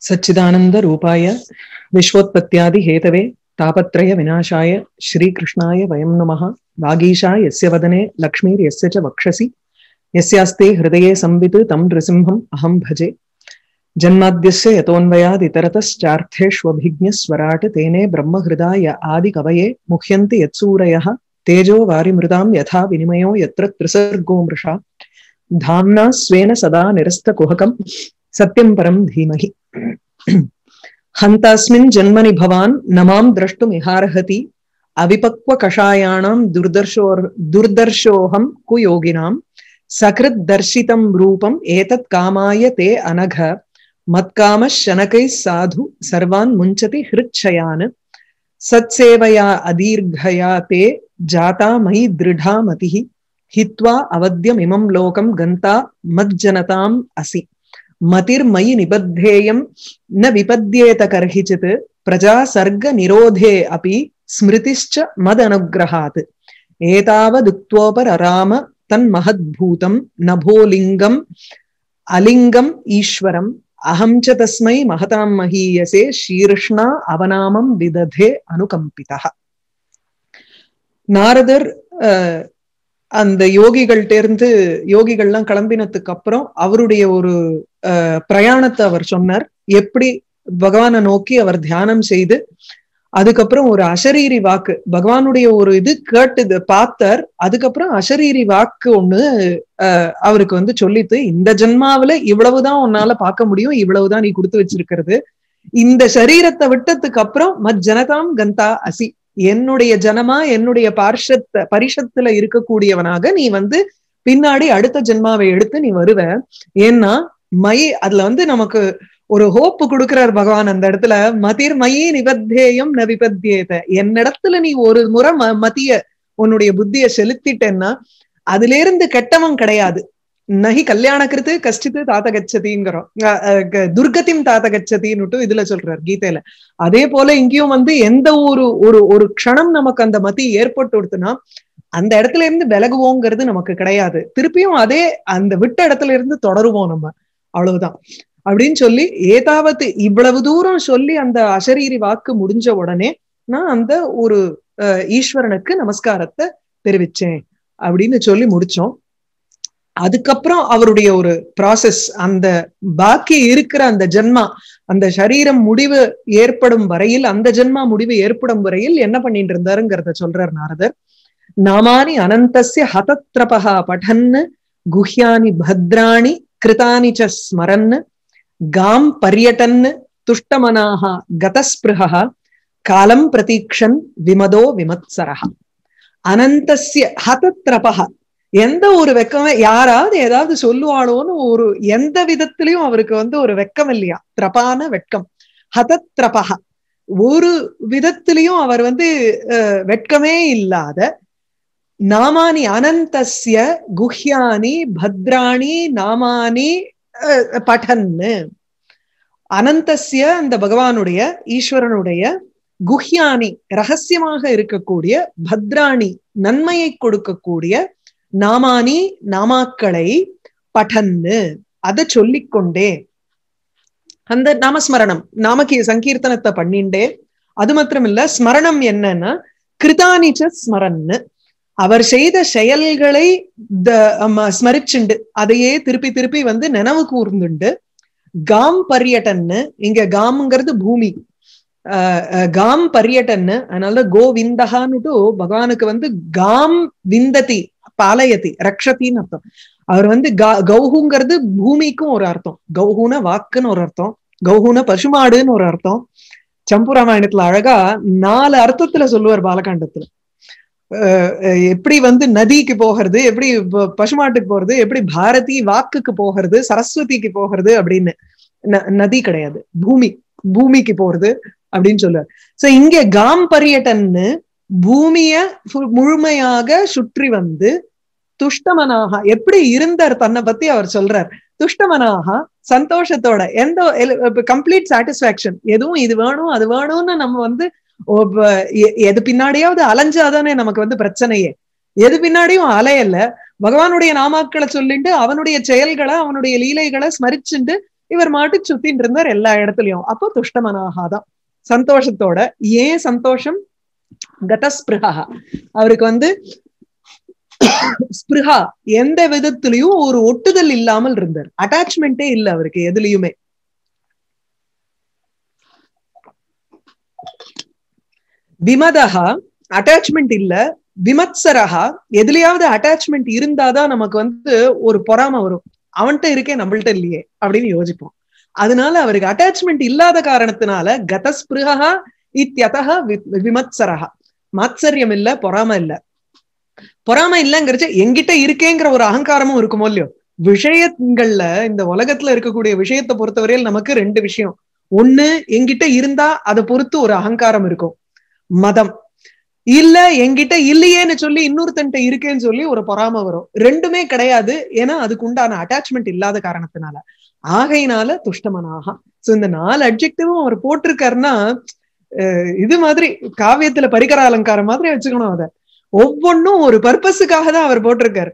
सच्चिदानन्दरूपाय विश्वोत्पत्त्यादिहेतवे तापत्रयविनाशाय श्रीकृष्णाय वयं नमः वागीशा यस्य वदने लक्ष्मीर्यस्य च वक्षसि यस्यास्ते हृदये संवित् तं नृसिंहम् अहं भजे जन्माद्यस्य यतोऽन्वयादितरतश्चार्थेष्वभिज्ञस्वराट् तेने ब्रह्महृदाय आदिकवये मुह्यन्ति यत्सूरयः तेजो वारिमृतां यथा विनिमयो यत्र त्रिसर्गो मृषा धाम्ना स्वेन सदा निरस्तकुहकम् सत्यं परं धीमहि हन्तास्मिन् जन्मनि भवान् न मां द्रष्टुमिहार्हति अविपक्वकषायाणां दुर्दर्शोर् दुर्दर्शोऽहं कुयोगिनां सकृद्दर्शितं रूपम् एतत् कामाय ते अनघ मत्कामः शनकैः साधु सर्वान् मुञ्चति हृच्छयान् सत्सेवया अदीर्घया ते जाता मयि दृढा मतिः हित्वा अवद्यमिमं लोकं गन्ता मज्जनताम् असि मतिर्मयि निबद्धेयं न विपद्येत कर्हिचित् प्रजासर्गनिरोधे अपि स्मृतिश्च मदनुग्रहात् एतावदुक्त्वोपरराम तन्महद्भूतं नभोलिङ्गम् अलिङ्गम् ईश्वरम् अहं च तस्मै महतां महीयसे शीर्ष्णा அவநாமம் விததே அனுகம்பிதா நாரதர் அந்த யோகிகள்ட்ட இருந்து யோகிகள்லாம் கிளம்பினதுக்கு அப்புறம் அவருடைய ஒரு பிரயாணத்தை அவர் சொன்னார் எப்படி பகவானை நோக்கி அவர் தியானம் செய்து அதுக்கப்புறம் ஒரு அசரீரி வாக்கு பகவானுடைய ஒரு இது கேட்டுது பார்த்தார் அதுக்கப்புறம் அசரீரி வாக்கு ஒண்ணு அவருக்கு வந்து சொல்லித்து இந்த ஜென்மாவில இவ்வளவுதான் உன்னால பார்க்க முடியும் இவ்வளவுதான் நீ கொடுத்து வச்சிருக்கிறது இந்த சரீரத்தை விட்டதுக்கு அப்புறம் மத் ஜனதாம் கந்தா அசி என்னுடைய ஜனமா என்னுடைய பார்ஷத்த பரிஷத்துல இருக்கக்கூடியவனாக நீ வந்து பின்னாடி அடுத்த ஜென்மாவை எடுத்து நீ வருவ ஏன்னா மை அதுல வந்து நமக்கு ஒரு ஹோப்பு கொடுக்கிறார் பகவான் அந்த இடத்துல மதிர் மயி நிபத்தேயம் ந விபத்தியேத என்னிடத்துல நீ ஒரு முறை ம மதிய உன்னுடைய புத்திய செலுத்திட்டேன்னா அதுல இருந்து கெட்டவன் கிடையாது நகி கல்யாணக்கிருத்து கஷ்டித்து தாத்த கச்சதிங்கிறோம் துர்கத்தின் தாத்த கச்சதின்னுட்டு இதுல சொல்றாரு கீதையில அதே போல இங்கேயும் வந்து எந்த ஒரு ஒரு ஒரு க்ஷணம் நமக்கு அந்த மதி ஏற்பட்டு அந்த இடத்துல இருந்து விலகுவோங்கிறது நமக்கு கிடையாது திருப்பியும் அதே அந்த விட்ட இடத்துல இருந்து தொடருவோம் நம்ம அவ்வளவுதான் அப்படின்னு சொல்லி ஏதாவது இவ்வளவு தூரம் சொல்லி அந்த அசரீரி வாக்கு முடிஞ்ச உடனே நான் அந்த ஒரு ஈஸ்வரனுக்கு நமஸ்காரத்தை தெரிவிச்சேன் அப்படின்னு சொல்லி முடிச்சோம் அதுக்கப்புறம் அவருடைய ஒரு ப்ராசஸ் அந்த பாக்கி இருக்கிற அந்த ஜென்மா அந்த சரீரம் முடிவு ஏற்படும் வரையில் அந்த ஜென்மா முடிவு ஏற்படும் வரையில் என்ன பண்ணிட்டு இருந்தாருங்கிறத சொல்றார் நாரதர் நாமானி அனந்தசிய ஹதத்ரபகா பठन् குஹ்யானி பத்ராணி கிருதானி ச ஸ்மரன் காம் பர்யட்டன் துஷ்டமனாக கதஸ்பிருஹ காலம் பிரதீக்ஷன் விமதோ விமத்சரஹ அனந்தசிய ஹதத்ரபக எந்த ஒரு வெக்கமே யாராவது ஏதாவது சொல்லுவாளோன்னு ஒரு எந்த விதத்திலையும் அவருக்கு வந்து ஒரு வெக்கம் இல்லையா திரபான வெட்கம் ஹதத்ரபக ஒரு விதத்திலையும் அவர் வந்து வெட்கமே இல்லாத நாமானி அனந்தசிய குஹ்யானி பத்ராணி நாமானி பட்டன்னு அனந்தசிய அந்த பகவானுடைய ஈஸ்வரனுடைய குஹ்யானி ரகசியமாக இருக்கக்கூடிய பத்ராணி நன்மையை கொடுக்கக்கூடிய நாமானி நாமாக்களை பட்டன்னு அதை சொல்லிக்கொண்டே அந்த நாமஸ்மரணம் நாமக்கி சங்கீர்த்தனத்தை பண்ணிண்டே அது மாத்திரம் இல்ல ஸ்மரணம் என்னன்னா கிருதானிச்ச ஸ்மரன்னு அவர் செய்த செயல்களை ஸ்மரிச்சுண்டு அதையே திருப்பி திருப்பி வந்து நினைவு கூர்ந்துண்டு காம் பர்யட்டன்னு இங்க காம்ங்கிறது பூமி காம் பர்யட்டன்னு அதனால கோவிந்தகான்னுட்டு பகவானுக்கு வந்து காம் விந்ததி பாலயதி ரக்ஷத்தின்னு அர்த்தம் அவர் வந்து கௌஹுங்கிறது பூமிக்கும் ஒரு அர்த்தம் கௌஹூன வாக்குன்னு ஒரு அர்த்தம் கௌஹூன பசுமாடுன்னு ஒரு அர்த்தம் சம்புராமாயணத்துல அழகா நாலு அர்த்தத்துல சொல்லுவார் பாலகாண்டத்துல எப்படி வந்து நதிக்கு போகிறது எப்படி பசுமாட்டுக்கு போறது எப்படி பாரதி வாக்குக்கு போகிறது சரஸ்வதிக்கு போகிறது அப்படின்னு நதி கிடையாது பூமி பூமிக்கு போறது அப்படின்னு சொல்லுவார் சோ இங்க காம் பரியட்டன்னு பூமிய முழுமையாக சுற்றி வந்து துஷ்டமனாக எப்படி இருந்தார் தன்னை பத்தி அவர் சொல்றார் துஷ்டமனாக சந்தோஷத்தோட எந்த கம்ப்ளீட் சாட்டிஸ்பாக்சன் எதுவும் இது வேணும் அது வேணும்னு நம்ம வந்து எது பின்னாடியாவது அலைஞ்சாதானே நமக்கு வந்து பிரச்சனையே எது பின்னாடியும் அலையல்ல பகவானுடைய நாமாக்களை சொல்லிட்டு அவனுடைய செயல்களை அவனுடைய லீலைகளை ஸ்மரிச்சுண்டு இவர் மாட்டு சுத்தின்னு இருந்தார் எல்லா இடத்துலயும் அப்போ துஷ்டமனாகாதான் சந்தோஷத்தோட ஏன் சந்தோஷம் கதஸ்பிருகா அவருக்கு வந்து ஸ்பிருஹா எந்த விதத்திலையும் ஒரு ஒட்டுதல் இல்லாமல் இருந்தார் அட்டாச்மெண்டே இல்ல அவருக்கு எதுலயுமே விமதஹா அட்டாச்மெண்ட் இல்ல விமத்சரஹா எதுலயாவது அட்டாச்மெண்ட் இருந்தாதான் நமக்கு வந்து ஒரு பொறாம வரும் அவன்கிட்ட இருக்கே நம்மள்ட்ட இல்லையே அப்படின்னு யோசிப்போம் அதனால அவருக்கு அட்டாச்மெண்ட் இல்லாத காரணத்தினால கதஸ்பிருகா இத்தியதா விமத்சரஹா மாத்சரியம் இல்ல பொறாம இல்ல பொறாம இல்லங்கிறச்ச எங்கிட்ட இருக்கேங்கிற ஒரு அகங்காரமும் இருக்குமோ இல்லையோ விஷயங்கள்ல இந்த உலகத்துல இருக்கக்கூடிய விஷயத்தை பொறுத்தவரையில் நமக்கு ரெண்டு விஷயம் ஒண்ணு எங்கிட்ட இருந்தா அதை பொறுத்து ஒரு அகங்காரம் இருக்கும் மதம் இல்ல எங்கிட்ட இல்லையேன்னு சொல்லி இன்னொருத்தன்ட்ட இருக்கேன்னு சொல்லி ஒரு பொறாம வரும் ரெண்டுமே கிடையாது ஏன்னா அதுக்கு உண்டான அட்டாச்மெண்ட் இல்லாத காரணத்தினால ஆகையினால துஷ்டமனாக சோ இந்த நாலு அப்ஜெக்டிவும் அவர் போட்டிருக்காருன்னா இது மாதிரி காவியத்துல பரிகர அலங்காரம் மாதிரி வச்சுக்கணும் அத ஒவ்வொன்னும் ஒரு பர்பஸுக்காக தான் அவர் போட்டிருக்காரு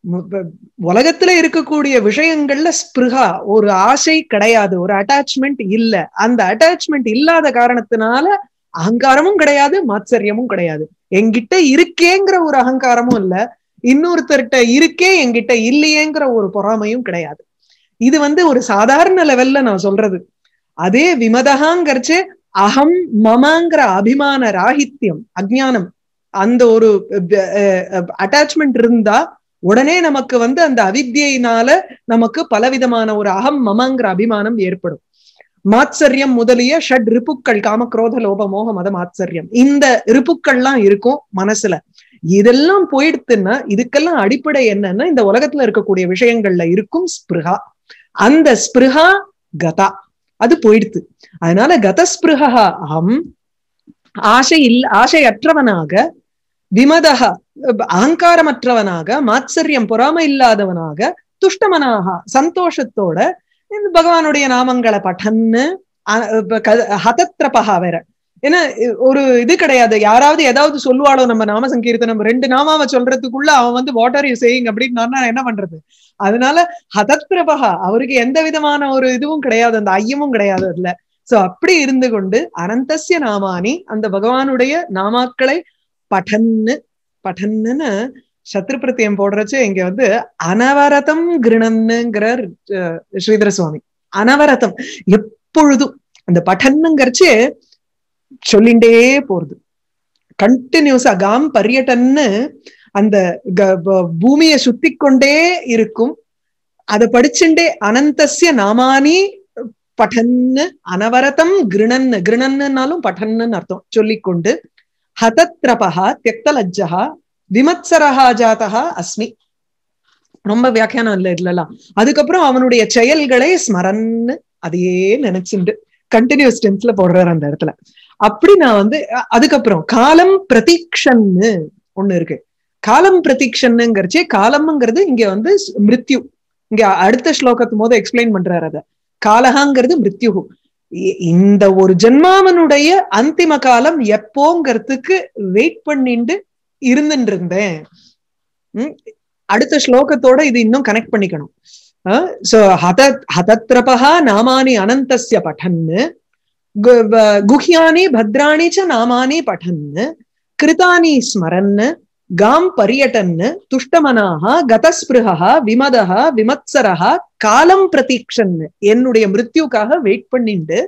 உலகத்துல இருக்கக்கூடிய விஷயங்கள்ல ஸ்பிருகா ஒரு ஆசை கிடையாது ஒரு அட்டாச்மெண்ட் இல்ல அந்த அட்டாச்மெண்ட் இல்லாத காரணத்தினால அகங்காரமும் கிடையாது மாத்சரியமும் கிடையாது என்கிட்ட இருக்கேங்கிற ஒரு அகங்காரமும் இல்ல இன்னொருத்தர்கிட்ட இருக்கே என்கிட்ட இல்லையேங்கிற ஒரு பொறாமையும் கிடையாது இது வந்து ஒரு சாதாரண லெவல்ல நான் சொல்றது அதே விமதகாங்கிறச்சு அகம் மமங்கிற அபிமான ராகித்யம் அஜ்ஞானம் அந்த ஒரு அட்டாச்மெண்ட் இருந்தா உடனே நமக்கு வந்து அந்த அவித்தியினால நமக்கு பலவிதமான ஒரு அகம் மமங்கிற அபிமானம் ஏற்படும் மாத்சரியம் முதலிய ஷட் ரிப்புக்கள் காமக்ரோத லோப மோக மத மாத்சரியம் இந்த ரிப்புக்கள்லாம் இருக்கும் மனசுல இதெல்லாம் போயிடுத்துன்னா இதுக்கெல்லாம் அடிப்படை என்னன்னா இந்த உலகத்துல இருக்கக்கூடிய விஷயங்கள்ல இருக்கும் ஸ்பிருகா அந்த ஸ்பிருகா கதா அது போயிடுத்து அதனால கதஸ்பிருகா அகம் ஆசை இல் ஆசையற்றவனாக விமதக அகங்காரமற்றவனாக மாத்சரியம் பொறாம இல்லாதவனாக துஷ்டமனாக சந்தோஷத்தோட பகவானுடைய நாமங்களை பட்டன்னு ஹதத்ரபகா வேற ஏன்னா ஒரு இது கிடையாது யாராவது ஏதாவது சொல்லுவாளோ நம்ம நாம சங்கீர்த்தனம் ரெண்டு நாமாவை சொல்றதுக்குள்ள அவன் வந்து வாட்டர் யூ சேயிங் அப்படின்னு நான் என்ன பண்றது அதனால ஹதத்ரபகா அவருக்கு எந்த விதமான ஒரு இதுவும் கிடையாது அந்த ஐயமும் கிடையாது அதுல சோ அப்படி இருந்து கொண்டு அனந்தசிய நாமானி அந்த பகவானுடைய நாமாக்களை பட்டன்னு பட்டன்னு சத்ரு பிரத்தியம் போடுறச்சு இங்க வந்து அனவரதம் கிருணன்னுங்கிறார் ஸ்ரீதர சுவாமி அனவரதம் எப்பொழுதும் அந்த பட்டன்னுங்கிறச்சு சொல்லிண்டே போறது கண்டினியூஸா காம் பரியட்டன்னு அந்த பூமியை சுத்தி கொண்டே இருக்கும் அதை படிச்சுட்டே அனந்தசிய நாமானி பட்டன்னு அனவரதம் கிருணன்னு கிருணன்னுனாலும் பட்டன்னு அர்த்தம் சொல்லிக்கொண்டு ஹதத்ரபகா தியக்தலஜ்ஜகா விமத்சரஹா ஜாதகா அஸ்மி ரொம்ப வியாக்கியானம் இல்ல இல்லலாம் அதுக்கப்புறம் அவனுடைய செயல்களை ஸ்மரன்னு அதையே நினைச்சுண்டு கண்டினியூஸ் டென்ஸ்ல போடுறாரு அந்த இடத்துல அப்படி நான் வந்து அதுக்கப்புறம் காலம் பிரதீக்ஷன்னு ஒண்ணு இருக்கு காலம் பிரதீக்ஷன்னுங்கிறச்சே காலம்ங்கிறது இங்க வந்து மிருத்யு இங்க அடுத்த ஸ்லோகத்து போது எக்ஸ்பிளைன் பண்றாரு அத காலகாங்கிறது மிருத்யு இந்த ஒரு ஜென்மாவனுடைய அந்திம காலம் எப்போங்கிறதுக்கு வெயிட் பண்ணிட்டு இருந்துட்டு இருந்தேன் அடுத்த ஸ்லோகத்தோட இது இன்னும் கனெக்ட் பண்ணிக்கணும் சோ ஹத ஹதத்ரபா நாமானி அனந்தஸ்ய பட்டன்னு குஹ்யானி பத்ராணி ச நாமானி பட்டன்னு கிருதானி ஸ்மரன்னு காம் பரியட்டன்னு துஷ்டமனாக கதஸ்பிருகா விமதா விமத்சரா காலம் பிரதீக்ஷன்னு என்னுடைய மிருத்யுக்காக வெயிட் பண்ணிண்டு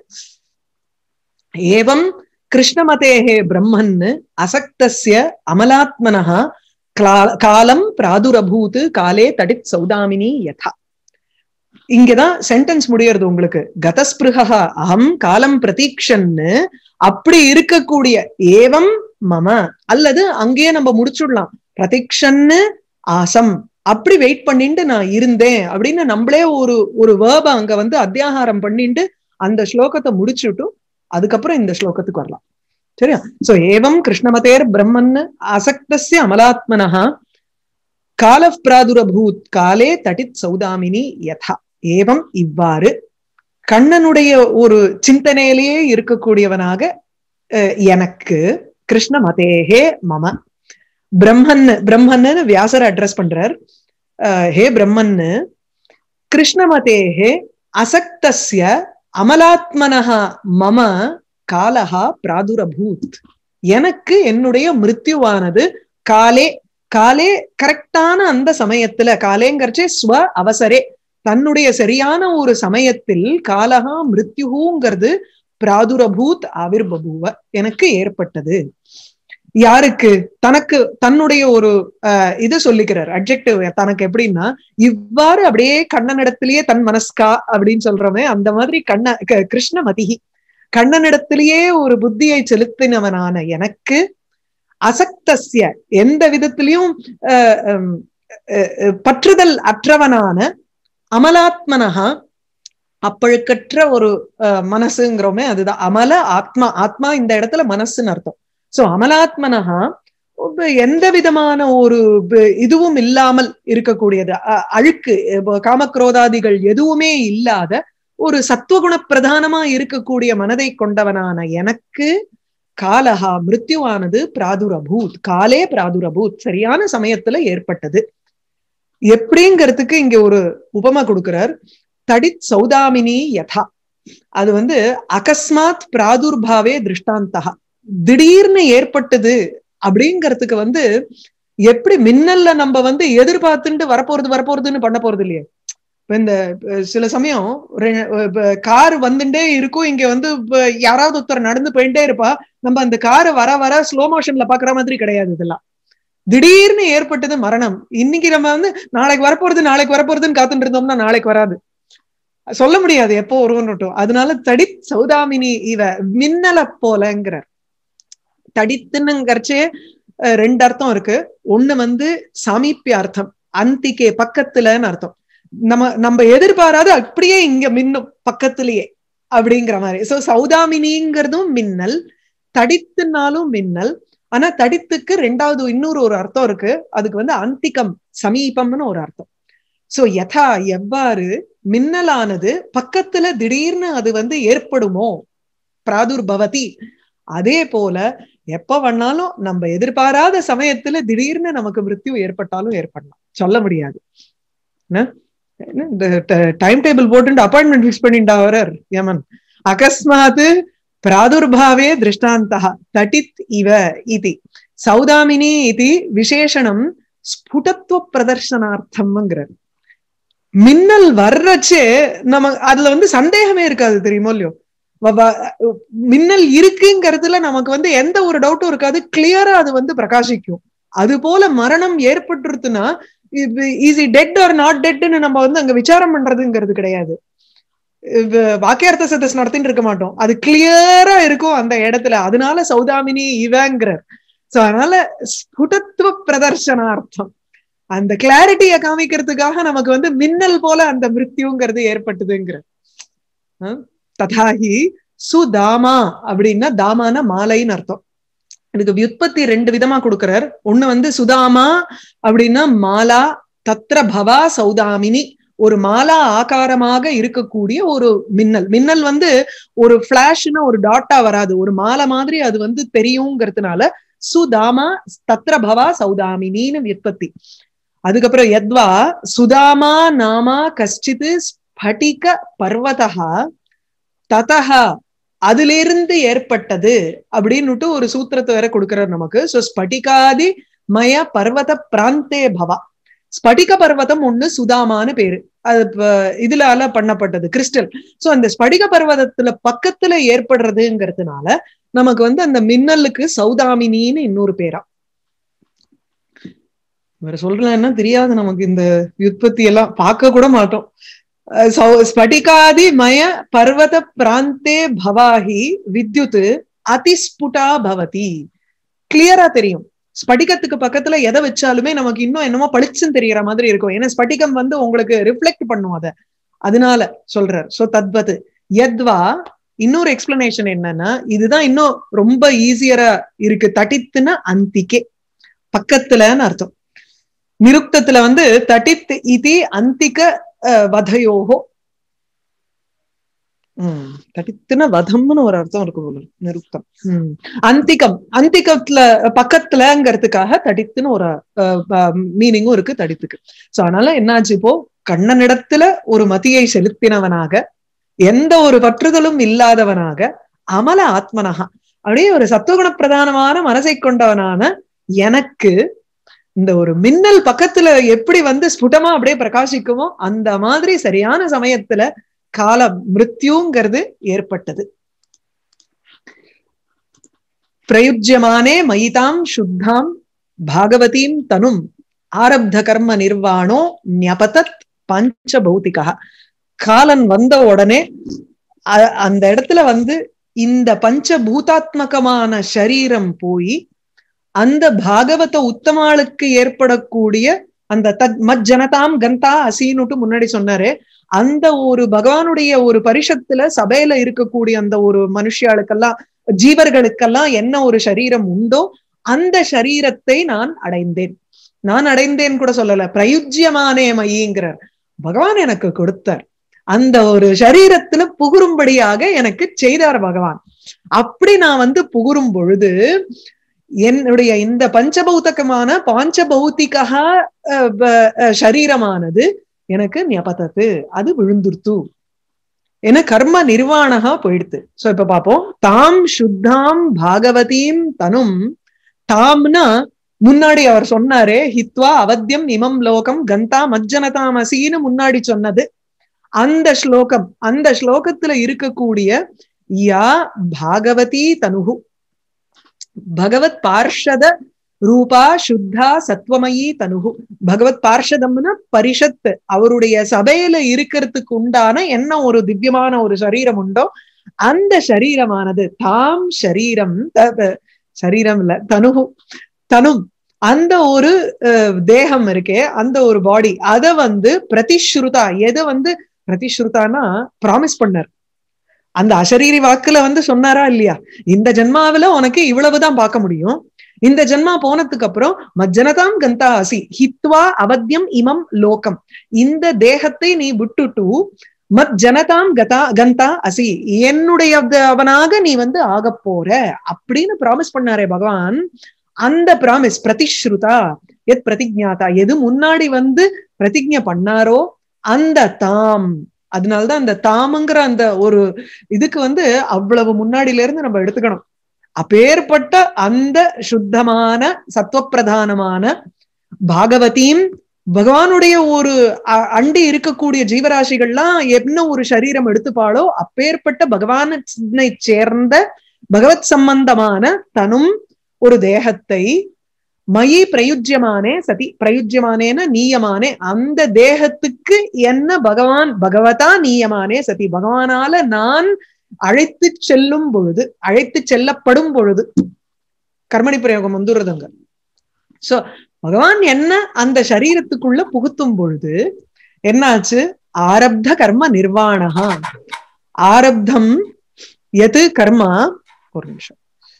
ஏவம் கிருஷ்ணமதேஹே பிரம்மன்னு அசக்தஸ்ய அமலாத்மனஹா காலம் பிராதுரபூத் காலே தடித் சௌதாமினி யதா இங்கதான் சென்டென்ஸ் முடியறது உங்களுக்கு கதஸ்பிருகா அகம் காலம் பிரதீக்ஷன்னு அப்படி இருக்கக்கூடிய ஏவம் மம அல்லது அங்கேயே நம்ம முடிச்சுடலாம் பிரதீக்ஷன்னு ஆசம் அப்படி வெயிட் பண்ணிட்டு நான் இருந்தேன் அப்படின்னு நம்மளே ஒரு ஒரு வேர்ப அங்க வந்து அத்தியாகாரம் பண்ணிட்டு அந்த ஸ்லோகத்தை முடிச்சுட்டு அதுக்கப்புறம் இந்த ஸ்லோகத்துக்கு வரலாம் சரியா சோ ஏவம் கிருஷ்ணமதேர் பிரம்மன் அசக்தசிய அமலாத்மனஹா கால பிராதுரபூத் காலே தடித் சௌதாமினி யதா ஏவம் இவ்வாறு கண்ணனுடைய ஒரு சிந்தனையிலேயே இருக்கக்கூடியவனாக எனக்கு கிருஷ்ண மதேஹே மம பிரம்மன் பிரம்மன்னு வியாசர் அட்ரஸ் பண்றார் ஹே பிரம்மன்னு கிருஷ்ணமதேஹே அசக்தஸ்ய அமலாத்மனஹா மம காலஹா பிராதுரபூத் எனக்கு என்னுடைய மிருத்யுவானது காலே காலே கரெக்டான அந்த சமயத்துல காலேங்கர்ச்சே ஸ்வ அவசரே தன்னுடைய சரியான ஒரு சமயத்தில் காலகா மிருத்யுங்கிறது பிராதுரபூத் ஆவிர்பபுவ எனக்கு ஏற்பட்டது யாருக்கு தனக்கு தன்னுடைய ஒரு அஹ், இது சொல்லிக்கிறார் அப்ஜெக்டிவ் தனக்கு எப்படின்னா இவ்வாறு அப்படியே கண்ணனிடத்திலேயே தன் மனஸ்கா அப்படின்னு சொல்றோமே அந்த மாதிரி கண்ண க- கிருஷ்ணமதிகி கண்ணனிடத்திலேயே ஒரு புத்தியை செலுத்தினவனான எனக்கு அசக்தஸ்ய எந்த விதத்திலையும் அஹ், ஹம், அஹ், அஹ், பற்றுதல் அற்றவனான அமலாத்மனஹா அப்பழுக்கற்ற ஒரு அஹ், மனசுங்கிறோமே அதுதான் அமல ஆத்மா ஆத்மா இந்த இடத்துல மனசுன்னு அர்த்தம் சோ அமலாத்மனஹா ஒப்ப எந்த விதமான ஒரு ப- இதுவும் இல்லாமல் இருக்கக்கூடியது அ- அழுக்கு இப்ப காமக்ரோதாதிகள் எதுவுமே இல்லாத ஒரு சத்துவகுண பிரதானமா இருக்கக்கூடிய மனதை கொண்டவனான எனக்கு காலஹா மிருத்யுவானது பிராதுரபூத் காலே பிராதுரபூத் சரியான சமயத்துல ஏற்பட்டது எப்படிங்கிறதுக்கு இங்க ஒரு உபமா கொடுக்கிறார் தடித் சௌதாமினி யதா அது வந்து அகஸ்மாத் பிராதுர்பாவே திருஷ்டாந்தா திடீர்னு ஏற்பட்டது அப்படிங்கிறதுக்கு வந்து எப்படி மின்னல்ல நம்ம வந்து எதிர்பார்த்துட்டு வரப்போறது வரப்போறதுன்னு பண்ண போறது இல்லையே இப்ப இந்த அஹ், சில சமயம் கார் வந்துட்டே இருக்கும் இங்க வந்து இப்ப யாராவது ஒருத்தர் நடந்து போயிட்டே இருப்பா நம்ம அந்த கார் வர வர ஸ்லோ மோஷன்ல பாக்குற மாதிரி கிடையாது இதெல்லாம் திடீர்னு ஏற்பட்டது மரணம் இன்னைக்கு நம்ம வந்து நாளைக்கு வரப்போறது நாளைக்கு வரப்போறதுன்னு காத்துட்டு இருந்தோம்னா நாளைக்கு வராது சொல்ல முடியாது எப்போ வருவன்னுட்டும் அதனால தடி சௌதாமினி இவ மின்னலை போலங்கிறார் தடித்துன்னுங்கிறச்சே அஹ், ரெண்டு அர்த்தம் இருக்கு ஒண்ணு வந்து சாமீப்பிய அர்த்தம் அந்திக்கே பக்கத்துலன்னு அர்த்தம் நம்ம நம்ம எதிர்பாராத அப்படியே இங்க மின்னும் பக்கத்திலேயே அப்படிங்கிற மாதிரி சோ சௌதாமினிங்கிறதும் மின்னல் தடித்துனாலும் மின்னல் ஆனா தடித்துக்கு ரெண்டாவது இன்னொரு ஒரு அர்த்தம் இருக்கு அதுக்கு வந்து அந்திகம் சமீபம்னு ஒரு அர்த்தம் சோ யதா எவ்வாறு மின்னலானது பக்கத்துல திடீர்னு அது வந்து ஏற்படுமோ பிராதுர்பவதி அதே போல எப்ப வேணாலும் நம்ம எதிர்பாராத சமயத்துல திடீர்னு நமக்கு மிருத்யு ஏற்பட்டாலும் ஏற்படலாம் சொல்ல முடியாது என்ன? என்ன இந்த டைம் டேபிள் போட்டு அப்பாயின்மெண்ட் ஃபிக்ஸ் பண்ணிட்டா அவரர் யமன் அகஸ்மாத் பிராதுர்பாவே திருஷ்டாந்தः தட்டித் இவ இதி சௌதாமினி இது விசேஷணம் ஸ்புடத்துவ பிரதர்சனார்த்தம்ங்கிறார் மின்னல் வர்றச்சே நம்ம அதுல வந்து சந்தேகமே இருக்காது தெரியுமோ இல்லையோ வ- வ- மின்னல் இருக்குங்கிறதுல நமக்கு வந்து எந்த ஒரு டவுட்டும் இருக்காது கிளியரா அது வந்து பிரகாசிக்கும் அது போல மரணம் ஏற்பட்டுருச்சுன்னா இஸ் டெட் ஆர் நாட் டெட்னு நம்ம வந்து அங்க விசாரம் பண்றதுங்கிறது கிடையாது இவ- வாக்கியார்த்த சதஸ் நடத்தின்னு இருக்க மாட்டோம் அது கிளியரா இருக்கும் அந்த இடத்துல அதனால சௌதாமினி இவங்கிறார் சோ அதனால ஸ்புடத்துவ பிரதர்சனார்த்தம் அந்த கிளாரிட்டிய காமிக்கிறதுக்காக நமக்கு வந்து மின்னல் போல அந்த மிருத்யுங்கிறது ஏற்பட்டதுங்கிற ததாகி சுதாமா அப்படின்னா தாமான மாலைன்னு அர்த்தம் இதுக்கு வியுற்பத்தி ரெண்டு விதமா கொடுக்கிறார் ஒண்ணு வந்து சுதாமா அப்படின்னா மாலா தத்ர பவா சௌதாமினி ஒரு மாலா ஆகாரமாக இருக்கக்கூடிய ஒரு மின்னல் மின்னல் வந்து ஒரு பிளாஷ்னா ஒரு டாட்டா வராது ஒரு மாலை மாதிரி அது வந்து தெரியுங்கிறதுனால சுதாமா தத்ர பவா சௌதாமினின்னு விற்பத்தி அதுக்கப்புறம் யத்வா சுதாமா நாமா கஷ்டித் ஸ்படிக பர்வதா ததா அதிலிருந்து ஏற்பட்டது அப்படின்னுட்டு ஒரு சூத்திரத்தை வேற கொடுக்கிறார் நமக்கு சோ ஸ்படிகாதி மய பர்வத பிராந்தே பவா ஸ்படிக பர்வதம் ஒண்ணு சுதாமான்னு பேரு அது ப- இதுலால பண்ணப்பட்டது கிறிஸ்டல் சோ அந்த ஸ்படிக பர்வதத்துல பக்கத்துல ஏற்படுறதுங்கிறதுனால நமக்கு வந்து அந்த மின்னலுக்கு சௌதாமினின்னு இன்னொரு பேரா வேற சொல்றேன்னா தெரியாது நமக்கு இந்த உற்பத்தி எல்லாம் பார்க்க கூட மாட்டோம் அஹ் சௌ- ஸ்படிகாதி மய பர்வத பிராந்தே பவாஹி வித்யுத் அதிஸ்புடா பவதி கிளியரா தெரியும் ஸ்படிகத்துக்கு பக்கத்துல எதை வச்சாலுமே நமக்கு இன்னும் என்னமோ பளிச்சுன்னு தெரியற மாதிரி இருக்கும் ஏன்னா ஸ்படிகம் வந்து உங்களுக்கு ரிஃப்ளெக்ட் பண்ணும் அத அதனால சொல்றார் சோ தத்வத் யத்வா இன்னொரு எக்ஸ்பிளனேஷன் என்னன்னா இதுதான் இன்னும் ரொம்ப ஈஸியரா இருக்கு தட்டித்துன அந்திக்கே பக்கத்துலன்னு அர்த்தம் நிருக்தத்துல வந்து தட்டித் இதி அந்திக அஹ், வதையோகோ உம் தடித்துன வதம்னு ஒரு அர்த்தம் இருக்கு போல நிருப்தம் உம் அந்திகம் அந்திகத்துல பக்கத்துலங்கிறதுக்காக தடித்துன்னு ஒரு மீனிங்கும் இருக்கு தடித்துக்கு சோ அதனால என்னாச்சு இப்போ கண்ணனிடத்துல ஒரு மதியை செலுத்தினவனாக எந்த ஒரு பற்றுதலும் இல்லாதவனாக அமல ஆத்மனகா அப்படியே ஒரு சத்துவகுண பிரதானமான மனசை கொண்டவனான எனக்கு இந்த ஒரு மின்னல் பக்கத்துல எப்படி வந்து ஸ்புடமா அப்படியே பிரகாசிக்குமோ அந்த மாதிரி சரியான சமயத்துல கால மிருத்யுங்கிறது ஏற்பட்டது பிரயுஜ்யமானே மயிதாம் சுத்தாம் பாகவதீம் தனும் ஆரப்த கர்ம நிர்வாணோ ஞபதத் பஞ்ச பௌத்திகா காலன் வந்த உடனே அந்த இடத்துல வந்து இந்த பஞ்ச பூதாத்மகமான சரீரம் போய் அந்த பாகவத உத்தமாளுக்கு ஏற்படக்கூடிய அந்த தத் மஜ்ஜனதாம் கந்தா அசீனுட்டு முன்னாடி சொன்னாரு அந்த ஒரு பகவானுடைய ஒரு பரிஷத்துல சபையில இருக்கக்கூடிய அந்த ஒரு மனுஷியாளுக்கெல்லாம் ஜீவர்களுக்கெல்லாம் என்ன ஒரு சரீரம் உண்டோ அந்த சரீரத்தை நான் அடைந்தேன் நான் அடைந்தேன் கூட சொல்லல பிரயுஜ்யமானே மயிங்கிறார் பகவான் எனக்கு கொடுத்தார் அந்த ஒரு சரீரத்துல புகுரும்படியாக எனக்கு செய்தார் பகவான் அப்படி நான் வந்து புகுரும் பொழுது என்னுடைய இந்த பஞ்சபௌத்தகமான பாஞ்சபௌத்திகா சரீரமானது எனக்கு ஞபதத்து அது விழுந்துருத்து என கர்ம நிர்வாணகா போயிடுது சோ இப்ப பாப்போம் தாம் சுத்தாம் பாகவதீம் தனும் தாம்னா முன்னாடி அவர் சொன்னாரே ஹித்வா அவத்தியம் இமம் லோகம் கந்தா மஜ்ஜனதாமசின்னு முன்னாடி சொன்னது அந்த ஸ்லோகம் அந்த ஸ்லோகத்துல இருக்கக்கூடிய யா பாகவதி தனுகு பகவத் பார்ஷத ரூபா சுத்தா சத்வமயி தனுகு பகவத் பார்ஷதம்னா பரிஷத் அவருடைய சபையில இருக்கிறதுக்கு உண்டான என்ன ஒரு திவ்யமான ஒரு சரீரம் உண்டோ அந்த சரீரமானது தாம் சரீரம் சரீரம் இல்ல தனுகு தனும் அந்த ஒரு தேகம் இருக்கே அந்த ஒரு பாடி அத வந்து பிரதிஸ்ருதா எதை வந்து பிரதிஸ்ருதானா ப்ராமிஸ் பண்ணார் அந்த அசரீரி வாக்குல வந்து சொன்னாரா இல்லையா இந்த ஜென்மாவில உனக்கு இவ்வளவுதான் பார்க்க முடியும் இந்த ஜென்மா போனதுக்கு அப்புறம் மஜ்ஜனதாம் கந்தா அசி ஹித்வா அவத்தியம் இமம் லோகம் இந்த தேகத்தை நீ விட்டுட்டு மத் ஜனதாம் கதா கந்தா அசி என்னுடைய அவனாக நீ வந்து ஆக போற அப்படின்னு ப்ராமிஸ் பண்ணாரே பகவான் அந்த ப்ராமிஸ் பிரதிஸ்ருதா எத் பிரதிஜாதா எது முன்னாடி வந்து பிரதிஜ்ஞ பண்ணாரோ அந்த தாம் அதனாலதான் அந்த தாமுங்கிற அந்த ஒரு இதுக்கு வந்து அவ்வளவு முன்னாடில இருந்து நம்ம எடுத்துக்கணும் அப்பேற்பட்ட அந்த சுத்தமான சத்துவப்பிரதானமான பாகவதியும் பகவானுடைய ஒரு அண்டி இருக்கக்கூடிய ஜீவராசிகள்லாம் என்ன ஒரு சரீரம் எடுத்துப்பாளோ அப்பேற்பட்ட பகவானை சேர்ந்த பகவத் சம்பந்தமான தனும் ஒரு தேகத்தை மயி பிரயுஜ்யமானே சதி பிரயுஜ்யமானேன நீயமானே அந்த தேகத்துக்கு என்ன பகவான் பகவதா நீயமானே சதி பகவானால நான் அழைத்து செல்லும் பொழுது அழைத்து செல்லப்படும் பொழுது கர்மணி பிரயோகம் வந்துடுறதுங்க சோ பகவான் என்ன அந்த சரீரத்துக்குள்ள புகுத்தும் பொழுது என்னாச்சு ஆரப்த கர்ம நிர்வாணகா ஆரப்தம் எது கர்மா ஒரு நிமிஷம்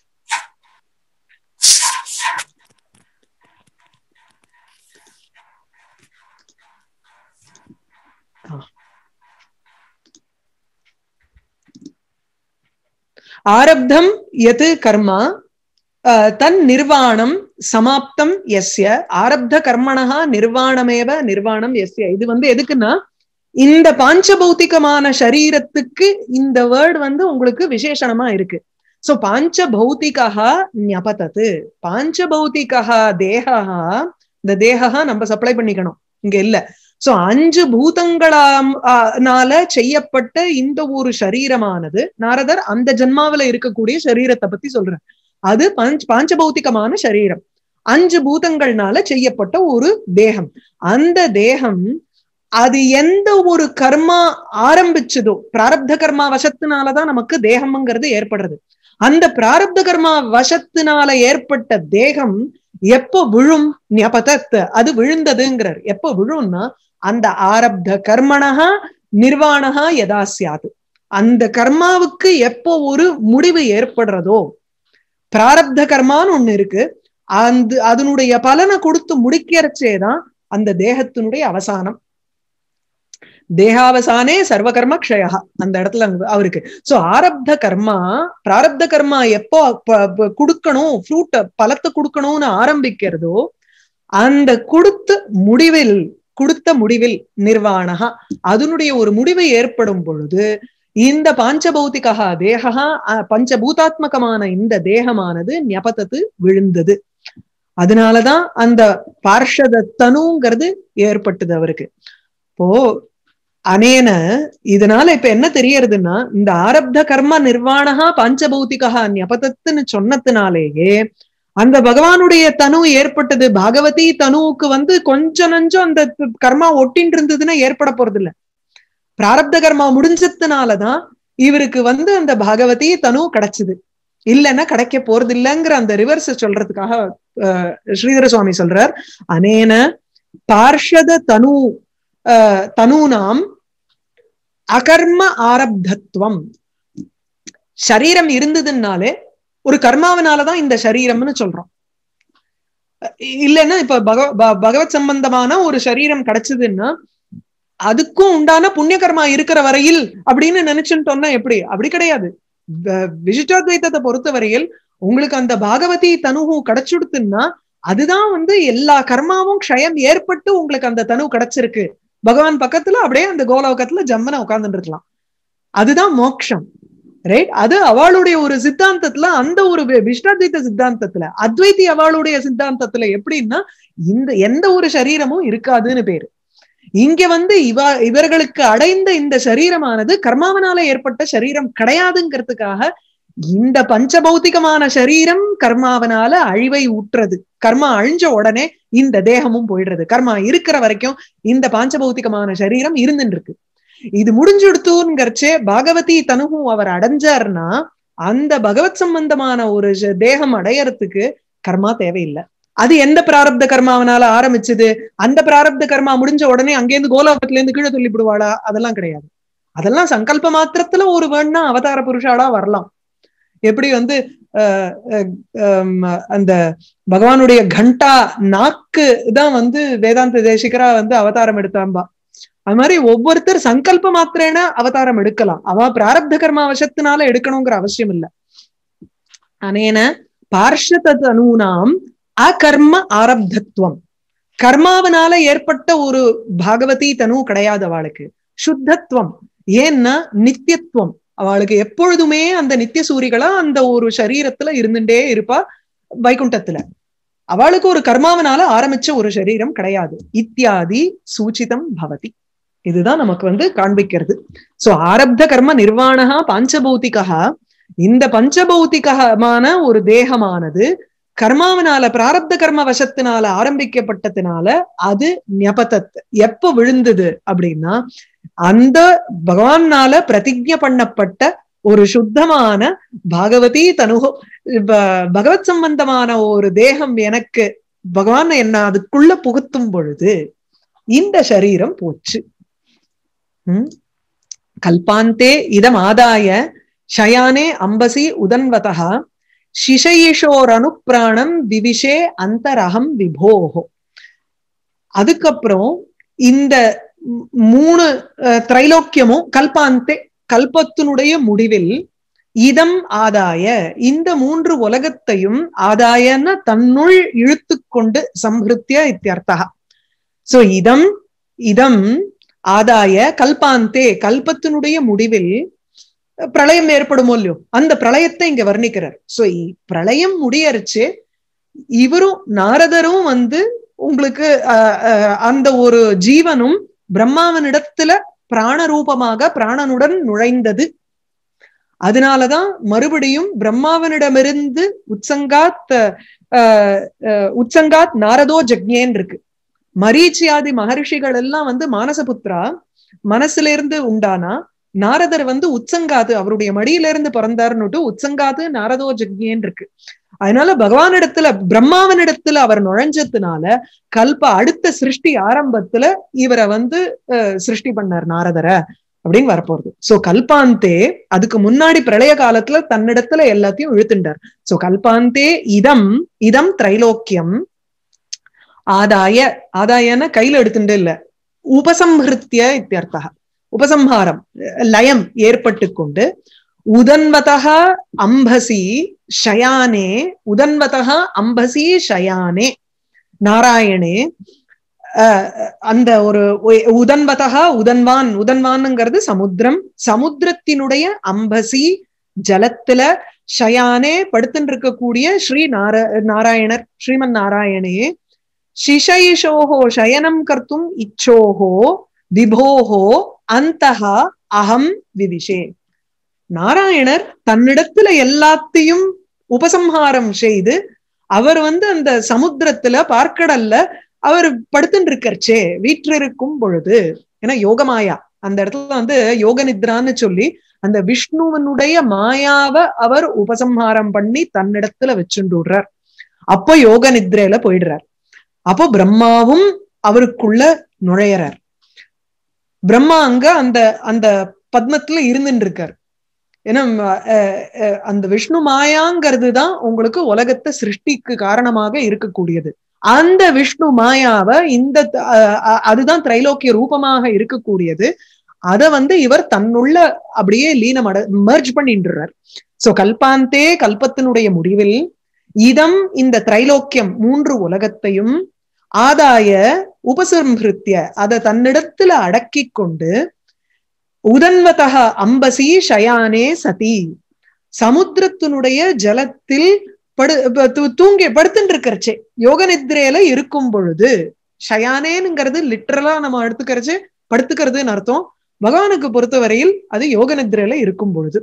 ஆரப்தம் எது கர்மா தன் நிர்வாணம் சமாப்தம் எஸ்ய ஆரப்த கர்மணா நிர்வாணமேவ நிர்வாணம் எஸ்ய இது வந்து எதுக்குன்னா இந்த பாஞ்சபௌத்திகமான சரீரத்துக்கு இந்த வேர்டு வந்து உங்களுக்கு விசேஷணமா இருக்கு சோ பாஞ்ச பௌத்திகா ஞபதத்து பாஞ்ச பௌத்திகா தேகா இந்த தேகா நம்ம சப்ளை பண்ணிக்கணும் இங்க இல்ல சோ அஞ்சு பூதங்களால செய்யப்பட்ட இந்த ஒரு சரீரமானது நாரதர் அந்த ஜென்மாவில இருக்கக்கூடிய சரீரத்தை பத்தி சொல்றேன் அது பஞ்ச் பாஞ்சபௌத்திகமான சரீரம் அஞ்சு பூதங்கள்னால செய்யப்பட்ட ஒரு தேகம் அந்த தேகம் அது எந்த ஒரு கர்மா ஆரம்பிச்சதோ பிராரப்த கர்மா வசத்தினாலதான் நமக்கு தேகம்ங்கிறது ஏற்படுறது அந்த பிராரப்த கர்மா வசத்தினால ஏற்பட்ட தேகம் எப்போ விழும் ஞபதத் அது விழுந்ததுங்கிறார் எப்போ விழும்னா அந்த ஆரப்த கர்மணகா நிர்வாணகா யதா சியாது அந்த கர்மாவுக்கு எப்போ ஒரு முடிவு ஏற்படுறதோ பிராரப்த கர்மான்னு ஒண்ணு இருக்கு அந்த அதனுடைய பலனை கொடுத்து முடிக்கிறச்சேதான் அந்த தேகத்தினுடைய அவசானம் தேகாவசானே சர்வ கர்ம க்ஷயா அந்த இடத்துல அங்க அவருக்கு சோ ஆரப்த கர்மா பிராரப்த கர்மா எப்போ ப- ப- கொடுக்கணும் ஃப்ரூட் பழத்தை கொடுக்கணும்னு ஆரம்பிக்கிறதோ அந்த கொடுத்த முடிவில் கொடுத்த முடிவில் நிர்வாணகா அதனுடைய ஒரு முடிவு ஏற்படும் பொழுது இந்த பாஞ்சபௌத்திகா தேகா அஹ், பஞ்சபூதாத்மகமான இந்த தேகமானது ஞபதத்து விழுந்தது அதனாலதான் அந்த பார்ஷத தனுங்கிறது ஏற்பட்டது அவருக்கு இப்போ அனேன இதனால இப்ப என்ன தெரியறதுன்னா இந்த ஆரப்த கர்ம நிர்வாணகா பஞ்சபௌத்திகா ஞபதத்துன்னு சொன்னதுனாலேயே அந்த பகவானுடைய தனு ஏற்பட்டது பாகவதி தனுவுக்கு வந்து கொஞ்சம் நஞ்சம் அந்த கர்மா ஒட்டின்னு இருந்ததுன்னா ஏற்பட போறது இல்ல பிராரப்த கர்மா முடிஞ்சதுனாலதான் இவருக்கு வந்து அந்த பாகவதி தனு கிடைச்சது இல்லைன்னா கிடைக்க போறது இல்லைங்கிற அந்த ரிவர்ஸ் சொல்றதுக்காக அஹ், ஸ்ரீதர சுவாமி சொல்றார் அனேன பார்ஷத தனு அஹ், தனூனாம் அகர்ம ஆரப்தத்துவம் சரீரம் இருந்ததுனாலே ஒரு கர்மாவனாலதான் இந்த சரீரம்னு சொல்றோம் இல்லைன்னா இப்ப பகவ ப- பகவத் சம்பந்தமான ஒரு சரீரம் கிடைச்சதுன்னா அதுக்கும் உண்டான புண்ணிய கர்மா இருக்கிற வரையில் அப்படின்னு நினைச்சுட்டோம்னா எப்படி அப்படி கிடையாது வ- விசிஷ்டாத்வைத்தத்தை பொறுத்த வரையில் உங்களுக்கு அந்த பாகவதி தனுகு கிடைச்சுடுத்துன்னா அதுதான் வந்து எல்லா கர்மாவும் க்ஷயம் ஏற்பட்டு உங்களுக்கு அந்த தனு கிடைச்சிருக்கு பகவான் பக்கத்துல அப்படியே அந்த கோலோகத்துல ஜம்மன உட்கார்ந்துட்டு இருக்கலாம் அதுதான் மோக்ஷம் ரைட் அது அவளுடைய ஒரு சித்தாந்தத்துல அந்த ஒரு வி- விசிஷ்டாத்வைத்த சித்தாந்தத்துல அத்வைதி அவளுடைய சித்தாந்தத்துல எப்படின்னா இந்த எந்த ஒரு சரீரமும் இருக்காதுன்னு பேரு இங்க வந்து இவ இவர்களுக்கு அடைந்த இந்த சரீரமானது கர்மாவனால ஏற்பட்ட சரீரம் கிடையாதுங்கிறதுக்காக இந்த பஞ்சபௌத்திகமான சரீரம் கர்மாவனால அழிவை ஊற்றுறது கர்மா அழிஞ்ச உடனே இந்த தேகமும் போயிடுறது கர்மா இருக்கிற வரைக்கும் இந்த பாஞ்சபௌத்திகமான சரீரம் இருந்துட்டு இருக்கு இது முடிஞ்சுடுத்துங்கிறச்சே பாகவதி தனுகும் அவர் அடைஞ்சார்னா அந்த பகவத் சம்பந்தமான ஒரு ஜ- தேகம் அடையறதுக்கு கர்மா தேவையில்லை அது எந்த பிராரப்த கர்மாவனால ஆரம்பிச்சது அந்த பிராரப்த கர்மா முடிஞ்ச உடனே அங்கேருந்து கோலோகத்துல இருந்து கீழே தள்ளி விடுவாளா அதெல்லாம் கிடையாது அதெல்லாம் சங்கல்ப மாத்திரத்துல ஒரு வேணா அவதார புருஷாளா வரலாம் எப்படி வந்து அஹ், அஹ், ஹம், அந்த பகவானுடைய கண்டா நாக்கு தான் வந்து வேதாந்த தேசிகரா வந்து அவதாரம் எடுத்தாம்பா அது மாதிரி ஒவ்வொருத்தர் சங்கல்ப மாத்திரேன அவதாரம் எடுக்கலாம் அவ பிராரப்த கர்மா வசத்தினால எடுக்கணுங்கிற அவசியம் இல்ல அனேன பார்ஷத அனூனாம் அகர்ம ஆரப்தத்துவம் கர்மாவனால ஏற்பட்ட ஒரு பாகவதி தனு கிடையாது அவளுக்கு சுத்தத்துவம் ஏன்னா நித்தியத்துவம் அவளுக்கு எப்பொழுதுமே அந்த நித்திய சூரிகளா அந்த ஒரு சரீரத்துல இருந்துட்டே இருப்பா வைகுண்டத்துல அவளுக்கு ஒரு கர்மாவனால ஆரம்பிச்ச ஒரு சரீரம் கிடையாது இத்தியாதி சூச்சிதம் பவதி இதுதான் நமக்கு வந்து காண்பிக்கிறது சோ ஆரப்த கர்ம நிர்வாணகா பாஞ்சபௌத்திகா இந்த பஞ்சபௌத்திகமான ஒரு தேகமானது கர்மாவனால பிராரப்த கர்ம வசத்தினால ஆரம்பிக்கப்பட்டதுனால அது ஞபதத் எப்ப விழுந்தது அப்படின்னா அந்த பகவானால பிரதிஜ்ஞ பண்ணப்பட்ட ஒரு சுத்தமான பாகவதி தனுகோ ப- பகவத் சம்பந்தமான ஒரு தேகம் எனக்கு பகவான் என்ன அதுக்குள்ள புகுத்தும் பொழுது இந்த சரீரம் போச்சு ம்? கல்பாந்தே இதம் ஆதாய ஷயானே அம்பசி உதன்வதா சிஷயிஷோரனுப்பிராணம் விவிஷே அந்தரகம் விபோஹோ அதுக்கப்புறம் இந்த மூ- மூணு அஹ், திரைலோக்கியமும் கல்பாந்தே கல்பத்தினுடைய முடிவில் இதம் ஆதாய இந்த மூன்று உலகத்தையும் ஆதாயன தன்னுள் இழுத்து கொண்டு சம்ஹிருத்திய இத்தியர்த்தா சோ இதம் இதம் ஆதாய கல்பாந்தே கல்பத்தினுடைய முடிவில் பிரளயம் ஏற்படுமோ இல்லையோ அந்த பிரளயத்தை இங்க வர்ணிக்கிறார் சோ பிரளயம் முடியறச்சு இவரும் நாரதரும் வந்து உங்களுக்கு அஹ், அஹ், அந்த ஒரு ஜீவனும் பிரம்மாவனிடத்துல பிராணரூபமாக பிராணனுடன் நுழைந்தது அதனாலதான் மறுபடியும் பிரம்மாவனிடமிருந்து உத்சங்காத் அஹ், அஹ், உத்சங்காத் நாரதோ ஜக்ஞேன் இருக்கு மரீச்சியாதி மகரிஷிகள் எல்லாம் வந்து மானசபுத்ரா மனசுல இருந்து உண்டானா நாரதர் வந்து உச்சங்காது அவருடைய மடியில இருந்து பிறந்தாருன்னுட்டு உச்சங்காது நாரதோ ஜக்ஞேன் இருக்கு அதனால பகவானிடத்துல பிரம்மாவனிடத்துல அவர் நுழைஞ்சதுனால கல்ப அடுத்த சிருஷ்டி ஆரம்பத்துல இவரை வந்து அஹ், சிருஷ்டி பண்ணார் நாரதரை அப்படின்னு வரப்போறது சோ கல்பாந்தே அதுக்கு முன்னாடி பிரளய காலத்துல தன்னிடத்துல எல்லாத்தையும் இழுத்துண்டார் சோ கல்பாந்தே இதம் இதம் திரைலோக்கியம் ஆதாய ஆதாயன கையில எடுத்துட்டு இல்ல உபசம்ஹிருத்திய இத்தியர்த்தா உபசம்ஹாரம் லயம் ஏற்பட்டு கொண்டு உதன்வதக அம்பசி ஷயானே உதன்வதக அம்பசி ஷயானே நாராயணே அந்த ஒரு உதன்வதக உதன்வான் உதன்வான்ங்கிறது சமுத்திரம் சமுத்திரத்தினுடைய அம்பசி ஜலத்துல ஷயானே படுத்துட்டு இருக்கக்கூடிய ஸ்ரீ நார நாராயணர் ஸ்ரீமன் நாராயணே சிஷயிஷோஹோ சயனம் கர்த்தும் இச்சோஹோ விபோஹோ அந்தஹ அகம் விவிஷே நாராயணர் தன்னிடத்துல எல்லாத்தையும் உபசம்ஹாரம் செய்து அவர் வந்து அந்த சமுத்திரத்துல பார்க்கடல்ல அவர் படுத்துட்டு இருக்கர்ச்சே வீற்றிருக்கும் பொழுது ஏன்னா யோகமாயா அந்த இடத்துல வந்து யோக நித்ரான்னு சொல்லி அந்த விஷ்ணுவனுடைய மாயாவ அவர் உபசம்ஹாரம் பண்ணி தன்னிடத்துல வச்சுடுறார் அப்போ யோக நித்ரையில போயிடுறார் அப்போ பிரம்மாவும் அவருக்குள்ள நுழையறார் பிரம்மா அங்க அந்த அந்த பத்மத்துல இருந்துட்டு இருக்கார் ஏன்னா அந்த விஷ்ணு மாயாங்கிறது தான் உங்களுக்கு உலகத்தை சிருஷ்டிக்கு காரணமாக இருக்கக்கூடியது அந்த விஷ்ணு மாயாவை இந்த அதுதான் திரைலோக்கிய ரூபமாக இருக்கக்கூடியது அத வந்து இவர் தன்னுள்ள அப்படியே லீனம் அட மர்ஜ் பண்ணின்றார் சோ கல்பாந்தே கல்பத்தினுடைய முடிவில் இதம் இந்த திரைலோக்கியம் மூன்று உலகத்தையும் ஆதாய உபசம்ஹிருத்திய அதை தன்னிடத்துல அடக்கி கொண்டு உதன்வதக அம்பசி ஷயானே சதி சமுத்திரத்தினுடைய ஜலத்தில் படு தூங்கி படுத்துட்டு இருக்கிறச்சே யோக நித்ரையில இருக்கும் பொழுது ஷயானேனுங்கிறது லிட்டரலா நம்ம எடுத்துக்கிறச்சு படுத்துக்கிறதுன்னு அர்த்தம் பகவானுக்கு பொறுத்தவரையில் அது யோக நித்ரையில இருக்கும் பொழுது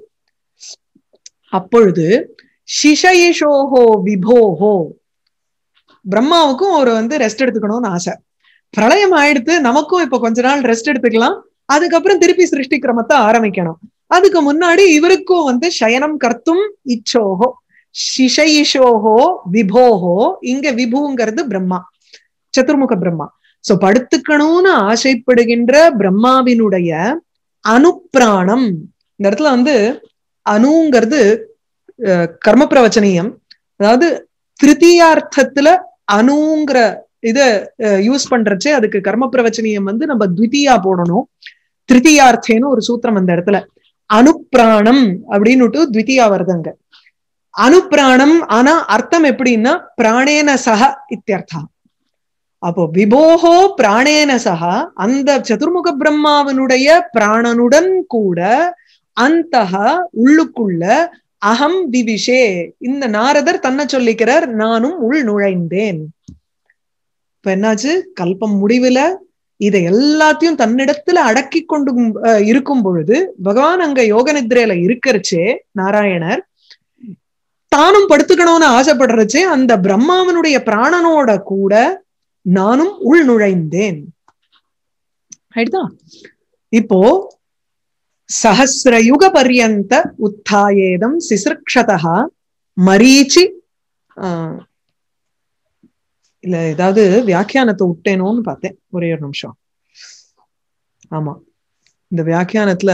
அப்பொழுது சிஷயிஷோஹோ விபோஹோ பிரம்மாவுக்கும் ஒரு வந்து ரெஸ்ட் எடுத்துக்கணும்னு ஆசை பிரளயம் ஆயிடுத்து நமக்கும் இப்ப கொஞ்ச நாள் ரெஸ்ட் எடுத்துக்கலாம் அதுக்கப்புறம் திருப்பி சிருஷ்டி கிரமத்தை ஆரம்பிக்கணும் அதுக்கு முன்னாடி இவருக்கும் வந்து சயனம் கர்த்தும் இச்சோஹோ சிஷயிஷோஹோ விபோஹோ இங்க விபுங்கிறது பிரம்மா சதுர்முக பிரம்மா சோ படுத்துக்கணும்னு ஆசைப்படுகின்ற பிரம்மாவினுடைய அனுப்பிராணம் இந்த இடத்துல வந்து அணுங்கிறது கர்ம பிரவச்சனீயம் அதாவது திருத்தீயார்த்தத்துல அணுங்கிற இத யூஸ் பண்றச்சே அதுக்கு கர்ம பிரவச்சனீயம் வந்து நம்ம த்விதியா போடணும் திருத்தீயார்த்தேன்னு ஒரு சூத்திரம் அந்த இடத்துல அனுப்பிராணம் அப்படின்னுட்டு த்விதியா வருதுங்க அனுப்பிராணம் ஆனா அர்த்தம் எப்படின்னா பிராணேன சக இத்தியர்த்தம் அப்போ விபோகோ பிராணேன சகா அந்த சதுர்முக பிரம்மாவனுடைய பிராணனுடன் கூட அந்த உள்ளுக்குள்ள அகம் விவிஷே இந்த நாரதர் தன்னை சொல்லிக்கிறார் நானும் உள் நுழைந்தேன் இப்ப என்னாச்சு கல்பம் முடிவுல இதை எல்லாத்தையும் தன்னிடத்துல அடக்கி கொண்டு இருக்கும் பொழுது பகவான் அங்க யோக நித்ரையில இருக்கிறச்சே நாராயணர் தானும் படுத்துக்கணும்னு ஆசைப்படுறச்சே அந்த பிரம்மாவனுடைய பிராணனோட கூட நானும் உள் நுழைந்தேன் ஆயிடுதா இப்போ சஹசிரயுக பர்யந்த உத்தாயேதம் சிசிருக்ஷதா மரீச்சி ஆஹ் இல்ல ஏதாவது வியாக்கியானத்தை விட்டேனோன்னு பார்த்தேன் ஒரே ஒரு நிமிஷம் ஆமா இந்த வியாக்கியானத்துல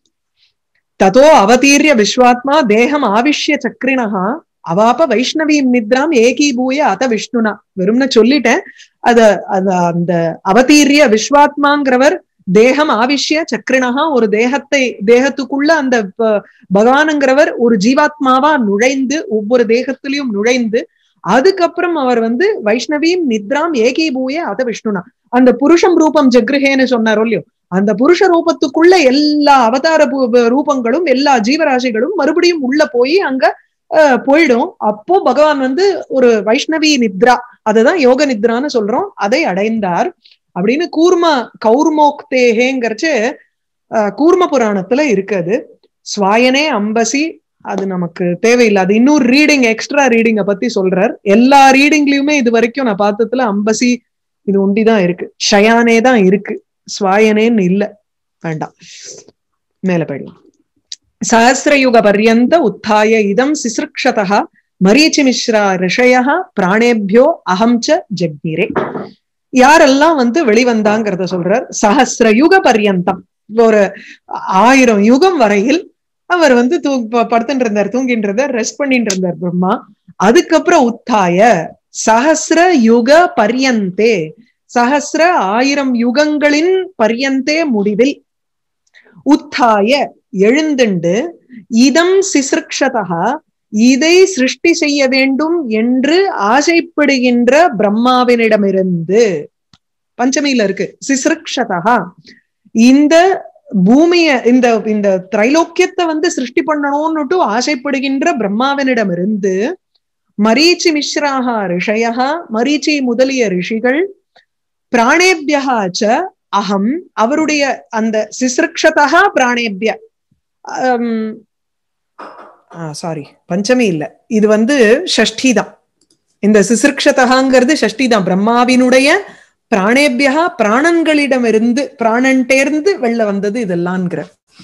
ததோ அவதீரிய விஸ்வாத்மா தேகம் ஆவிஷ்ய சக்ரினஹா அவாப்ப வைஷ்ணவீம் நித்ராம் ஏகீபூய அத விஷ்ணுனா வெறும்னு சொல்லிட்டேன் அத அத அந்த அவதீரிய விஸ்வாத்மாங்கிறவர் தேகம் ஆவிஷ்ய சக்ரினஹா ஒரு தேகத்தை தேகத்துக்குள்ள அந்த பகவானுங்கிறவர் ஒரு ஜீவாத்மாவா நுழைந்து ஒவ்வொரு தேகத்திலையும் நுழைந்து அதுக்கப்புறம் அவர் வந்து வைஷ்ணவீம் நித்ராம் ஏகீபூய அத விஷ்ணுனா அந்த புருஷம் ரூபம் ஜக்ருஹேன்னு சொன்னாரோ இல்லையோ அந்த புருஷ ரூபத்துக்குள்ள எல்லா அவதார ரூபங்களும் எல்லா ஜீவராசிகளும் மறுபடியும் உள்ள போய் அங்க போயிடும் அப்போ பகவான் வந்து ஒரு வைஷ்ணவி நித்ரா அதுதான் யோக நித்ரான்னு சொல்றோம் அதை அடைந்தார் அப்படின்னு கூர்ம கௌர்மோக்தேகேங்கிறச்சு கூர்ம புராணத்துல இருக்குது சுவாயனே அம்பசி அது நமக்கு தேவையில்லை அது இன்னொரு ரீடிங் எக்ஸ்ட்ரா ரீடிங்க பத்தி சொல்றார் எல்லா ரீடிங்லயுமே இது வரைக்கும் நான் பார்த்ததுல அம்பசி இது ஒண்டிதான் இருக்கு ஷயானே தான் இருக்கு ஸ்வாயனேன்னு இல்ல வேண்டாம் மேல போயிடலாம் சஹசிரயுக பர்யந்த உத்தாய இதம் சிசிருக்ஷதா மரீச்சி மிஸ்ரா ரிஷய பிராணேபியோ அகம் ச ஜக்னீரே யாரெல்லாம் வந்து வெளிவந்தாங்கிறத சொல்றார் சஹசிரயுக பர்யந்தம் ஒரு ஆயிரம் யுகம் வரையில் அவர் வந்து தூ படுத்துட்டு இருந்தார் தூங்கிட்டு இருந்தார் ரெஸ்ட் பண்ணிட்டு இருந்தார் பிரம்மா அதுக்கப்புறம் உத்தாய சஹசிர யுக பர்யந்தே சஹசிர ஆயிரம் யுகங்களின் பர்யந்தே முடிவில் உத்தாய எழுந்துண்டு இதம் சிசிருக்ஷதா இதை சிருஷ்டி செய்ய வேண்டும் என்று ஆசைப்படுகின்ற பிரம்மாவினிடமிருந்து பஞ்சமியில இருக்கு சிசிருக்ஷதா இந்த பூமிய இந்த இந்த திரைலோக்கியத்தை வந்து சிருஷ்டி பண்ணணும்னுட்டு ஆசைப்படுகின்ற பிரம்மாவினிடமிருந்து மரீச்சி மிஸ்ராக ரிஷயா மரீச்சி முதலிய ரிஷிகள் பிராணேபியா ச அகம் அவருடைய அந்த சிசிருக்ஷதா பிராணேபிய சாரி பஞ்சமி இல்ல இது வந்து ஷஷ்டி தான் இந்த சிசிருக்ஷதகாங்கிறது ஷஷ்டி தான் பிரம்மாவினுடைய பிராணேபியா பிராணன்களிடமிருந்து பிராணன்டேர்ந்து வெளில வந்தது இதெல்லாம்ங்கிற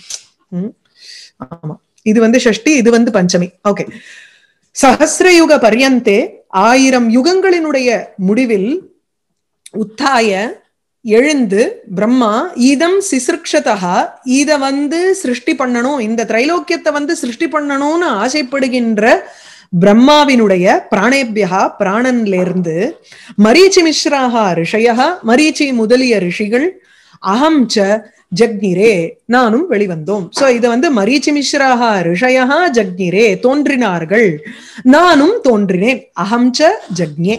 ஆமா இது வந்து ஷஷ்டி இது வந்து பஞ்சமி ஓகே சஹசிரயுக பர்யந்தே ஆயிரம் யுகங்களினுடைய முடிவில் உத்தாய எழுந்து பிரம்மா இதம் சிசிருக்ஷதா இத வந்து சிருஷ்டி பண்ணணும் இந்த திரைலோக்கியத்தை வந்து சிருஷ்டி பண்ணணும்னு ஆசைப்படுகின்ற பிரம்மாவினுடைய பிராணேபியா பிராணன்ல இருந்து மரீச்சி மிஸ்ராகா ரிஷயா மரீச்சி முதலிய ரிஷிகள் அகம் ச ஜக்னிரே நானும் வெளிவந்தோம் சோ இது வந்து மரீச்சி மிஸ்ராகா ரிஷயா ஜக்னிரே தோன்றினார்கள் நானும் தோன்றினேன் அகம் ச ஜக்ஞே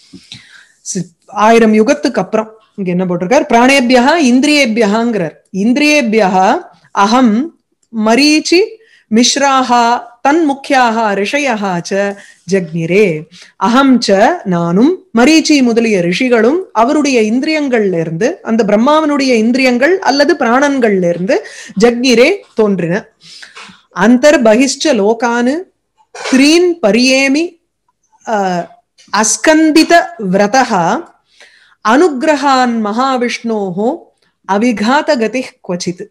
ஆயிரம் யுகத்துக்கு அப்புறம் இங்க என்ன போட்டிருக்கார் பிராணேபியா இந்திரியேபியகாங்கிறார் இந்திரியேபியா அகம் மரீச்சி மிஸ்ராஹா தன் முக்கியாக ரிஷயா ச ஜக்னிரே அகம் ச நானும் மரீச்சி முதலிய ரிஷிகளும் அவருடைய இந்திரியங்கள்ல இருந்து அந்த பிரம்மாவனுடைய இந்திரியங்கள் அல்லது பிராணன்கள்ல இருந்து ஜக்னிரே தோன்றின அந்தர் பகிஷ்ட லோகானு த்ரீன் பரியேமி அஸ்கந்தித விரதா அனுகிரகான் மகாவிஷ்ணோஹோ அவிகாத கதி குவச்சித்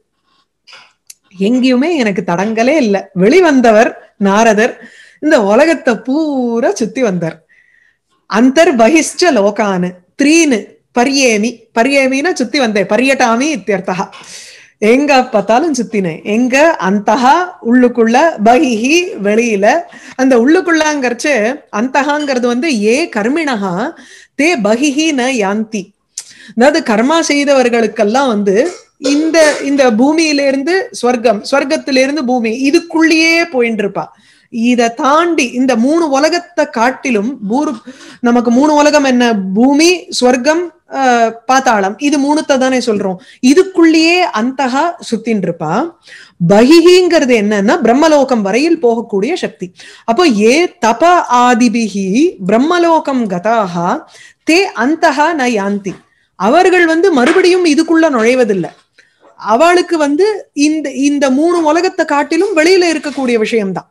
எங்கேயுமே எனக்கு தடங்களே இல்லை வெளிவந்தவர் நாரதர் இந்த உலகத்தை பூரா சுத்தி வந்தார் அந்தர் பகிஷ்ட லோகானு த்ரீனு பரியேமி பரியேமின்னா சுத்தி வந்தேன் பரியட்டாமி இத்தியர்த்தகா எங்க பார்த்தாலும் சுத்தினேன் எங்க அந்தகா உள்ளுக்குள்ள பகிஹி வெளியில அந்த உள்ளுக்குள்ளங்கிறச்சு அந்தகாங்கிறது வந்து ஏ கர்மிணகா தே பகிஹி ந யாந்தி அதாவது கர்மா செய்தவர்களுக்கெல்லாம் வந்து இந்த இந்த பூமியிலிருந்து ஸ்வர்க்கம் ஸ்வர்க்கத்திலிருந்து பூமி இதுக்குள்ளேயே போயிட்டு இருப்பா இத தாண்டி இந்த மூணு உலகத்தை காட்டிலும் பூரு நமக்கு மூணு உலகம் என்ன பூமி ஸ்வர்க்கம் பாத்தாளம் இது மூணுத்தை தானே சொல்றோம் இதுக்குள்ளேயே அந்தகா சுத்தின் இருப்பா பகிஹிங்கிறது என்னன்னா பிரம்மலோகம் வரையில் போகக்கூடிய சக்தி அப்போ ஏ தப ஆதிபிகி பிரம்மலோகம் கதாகா தே அந்தகா ந யாந்தி அவர்கள் வந்து மறுபடியும் இதுக்குள்ள நுழைவதில்லை அவளுக்கு வந்து இந்த இந்த மூணு உலகத்தை காட்டிலும் வெளியில இருக்கக்கூடிய விஷயம்தான்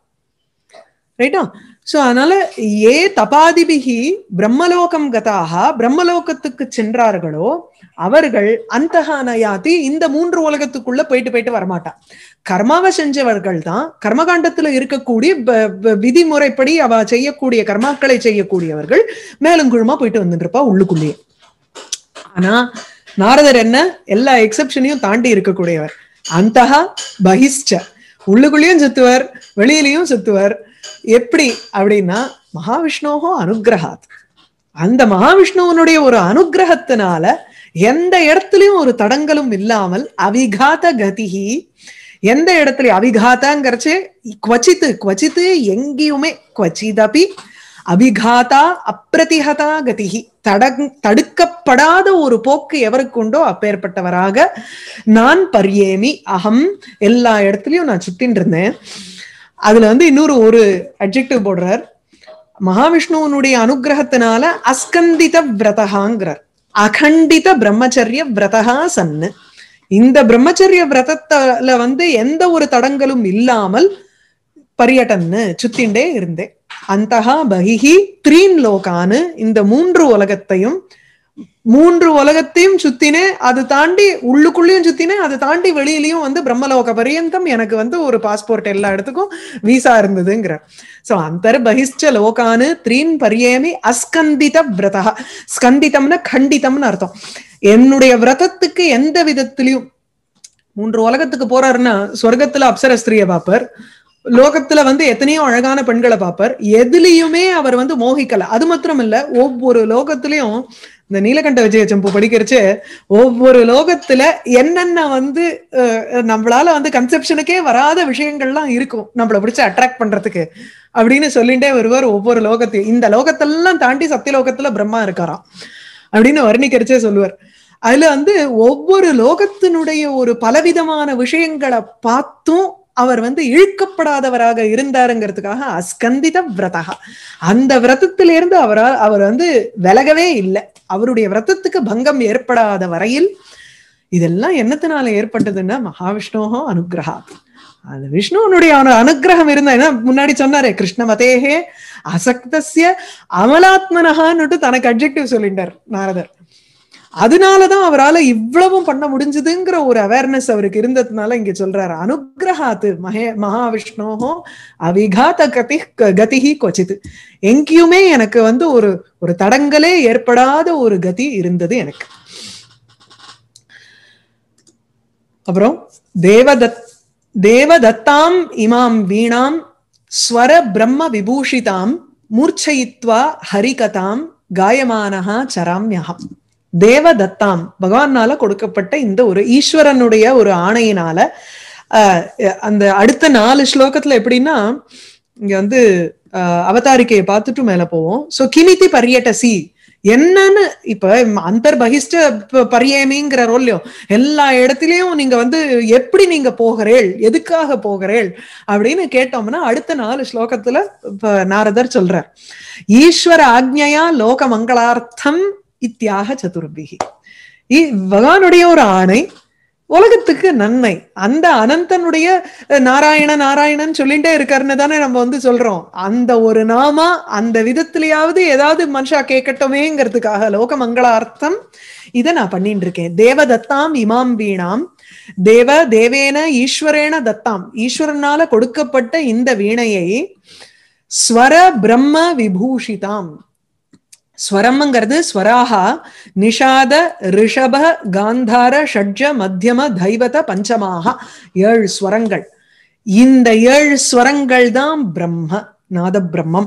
ரைட்டா சோ அதனால ஏ தபாதிபிகி பிரம்மலோகம் கதாக பிரம்மலோகத்துக்கு சென்றார்களோ அவர்கள் அந்தகானயாதி இந்த மூன்று உலகத்துக்குள்ள போயிட்டு போயிட்டு வரமாட்டா கர்மாவை செஞ்சவர்கள் தான் கர்மகாண்டத்துல இருக்கக்கூடிய விதிமுறைப்படி அவ செய்யக்கூடிய கர்மாக்களை செய்யக்கூடியவர்கள் மேலும் குழுமா போயிட்டு வந்துட்டு இருப்பா உள்ளுக்குள்ளேயே ஆனா நாரதர் என்ன எல்லா எக்ஸப்ஷனையும் தாண்டி இருக்கக்கூடியவர் அந்தகா பகிஷ்ட உள்ளுக்குள்ளேயும் சுத்துவர் வெளியிலையும் சுத்துவர் எப்படி அப்படின்னா மகாவிஷ்ணுவோ அனுகிரகாத் அந்த மகாவிஷ்ணுவனுடைய ஒரு அனுகிரகத்தினால எந்த இடத்துலயும் ஒரு தடங்களும் இல்லாமல் அவிகாத கதிகி எந்த இடத்துலயும் அவிகாத்தாங்கிறச்சு குவச்சித்து குவச்சித்து எங்கேயுமே குவச்சிதபி அபிகாதா அப்பிரதிகதா கதிகி தட தடுக்கப்படாத ஒரு போக்கு எவருக்கு உண்டோ அப்பேற்பட்டவராக நான் பரியேமி அகம் எல்லா இடத்துலயும் நான் சுத்தின்னு இருந்தேன் அதுல வந்து இன்னொரு ஒரு அப்ஜெக்டிவ் போடுறார் மகாவிஷ்ணுவனுடைய அனுகிரகத்தினால அஸ்கந்தித விரதகாங்கிறார் அகண்டித பிரம்மச்சரிய விரதகா சன்னு இந்த பிரம்மச்சரிய விரதத்துல வந்து எந்த ஒரு தடங்களும் இல்லாமல் பரியட்டன்னு சுத்திண்டே இருந்தேன் அந்தகா பகிஹி த்ரீன் லோகானு இந்த மூன்று உலகத்தையும் மூன்று உலகத்தையும் சுத்தினே அது தாண்டி உள்ளுக்குள்ளேயும் சுத்தினேன் அதை தாண்டி வெளியிலயும் வந்து பிரம்மலோக பரியந்தம் எனக்கு வந்து ஒரு பாஸ்போர்ட் எல்லா இடத்துக்கும் வீசா இருந்ததுங்கிற சோ அந்தர் பகிஷ்ட லோகானு த்ரீன் பரியேமி அஸ்கந்தித விரதா ஸ்கந்திதம்னா கண்டிதம்னு அர்த்தம் என்னுடைய விரதத்துக்கு எந்த விதத்திலையும் மூன்று உலகத்துக்கு போறாருன்னா சொர்க்கத்துல அப்சர ஸ்திரிய பாப்பர் லோகத்துல வந்து எத்தனையோ அழகான பெண்களை பார்ப்பார் எதுலயுமே அவர் வந்து மோகிக்கல அது மாத்திரம் இல்ல ஒவ்வொரு லோகத்திலையும் இந்த நீலகண்ட விஜய சம்பு படிக்கிறச்சு ஒவ்வொரு லோகத்துல என்னென்ன வந்து அஹ், நம்மளால வந்து கன்செப்ஷனுக்கே வராத விஷயங்கள்லாம் இருக்கும் நம்மள பிடிச்சு அட்ராக்ட் பண்றதுக்கு அப்படின்னு சொல்லிட்டே வருவார் ஒவ்வொரு லோகத்தையும் இந்த லோகத்தெல்லாம் தாண்டி சத்தியலோகத்துல பிரம்மா இருக்காராம் அப்படின்னு வர்ணிக்கிறச்சே சொல்லுவார் அதுல வந்து ஒவ்வொரு லோகத்தினுடைய ஒரு பலவிதமான விஷயங்களை பார்த்தும் அவர் வந்து இழுக்கப்படாதவராக இருந்தாருங்கிறதுக்காக அஸ்கந்தித விரதகா அந்த விரதத்திலிருந்து அவரால் அவர் வந்து விலகவே இல்லை அவருடைய விரதத்துக்கு பங்கம் ஏற்படாத வரையில் இதெல்லாம் என்னத்தினால ஏற்பட்டதுன்னா மகாவிஷ்ணுவோ அனுகிரகா அது விஷ்ணுவனுடைய அனு அனுகிரகம் இருந்தா ஏன்னா முன்னாடி சொன்னாரே கிருஷ்ணமதேகே அசக்தஸ்ய அமலாத்மனகான்னுட்டு தனக்கு அப்ஜெக்டிவ் சொல்லிட்டார் நாரதர் அதனாலதான் அவரால இவ்வளவும் பண்ண முடிஞ்சதுங்கிற ஒரு அவேர்னஸ் அவருக்கு இருந்ததுனால இங்க சொல்றாரு அனுகிரகாத்து மகே மகாவிஷ்ணோஹோ அவிகாத கதி கதிஹி கொச்சித்து எங்கேயுமே எனக்கு வந்து ஒரு ஒரு தடங்களே ஏற்படாத ஒரு கதி இருந்தது எனக்கு அப்புறம் தேவதத் தேவதத்தாம் இமாம் வீணாம் ஸ்வர பிரம்ம விபூஷிதாம் மூர்ச்சயித்வா ஹரிகதாம் காயமானஹா சராம்யகம் தேவதத்தாம் பகவானால கொடுக்கப்பட்ட இந்த ஒரு ஈஸ்வரனுடைய ஒரு ஆணையினால ஆஹ் அந்த அடுத்த நாலு ஸ்லோகத்துல எப்படின்னா இங்க வந்து ஆஹ் அவதாரிக்கையை பார்த்துட்டு மேல போவோம் சோ கிமிதி பரியட்டசி என்னன்னு இப்ப அந்தர்பகிஷ்ட ப- பரியமிங்கிற ரோல்லையோ எல்லா இடத்துலயும் நீங்க வந்து எப்படி நீங்க போகிறேள் எதுக்காக போகிறேள் அப்படின்னு கேட்டோம்னா அடுத்த நாலு ஸ்லோகத்துல இப்ப நாரதர் சொல்றார் ஈஸ்வர ஆக்ஞையா லோக மங்களார்த்தம் இத்தியாக சதுர்பிகி இ- பகவானுடைய ஒரு ஆணை உலகத்துக்கு நன்மை அந்த அனந்தனுடைய அஹ், நாராயண நாராயணன் சொல்லிட்டே இருக்காருன்னு தானே நம்ம வந்து சொல்றோம் அந்த ஒரு நாமா அந்த விதத்திலேயாவது ஏதாவது மனுஷா கேட்கட்டுமேங்கிறதுக்காக லோக மங்களார்த்தம் இதை நான் பண்ணிட்டு இருக்கேன் தேவதத்தாம் இமாம் வீணாம் தேவ தேவேன ஈஸ்வரேன தத்தாம் ஈஸ்வரனால கொடுக்கப்பட்ட இந்த வீணையை ஸ்வர பிரம்ம விபூஷிதாம் ஸ்வரம்ங்கிறது ஸ்வராகா நிஷாத ரிஷப காந்தார ஷட்ஜ மத்தியம தைவத பஞ்சமாக ஏழு ஸ்வரங்கள் இந்த ஏழு ஸ்வரங்கள் தான் பிரம்ம நாத பிரம்மம்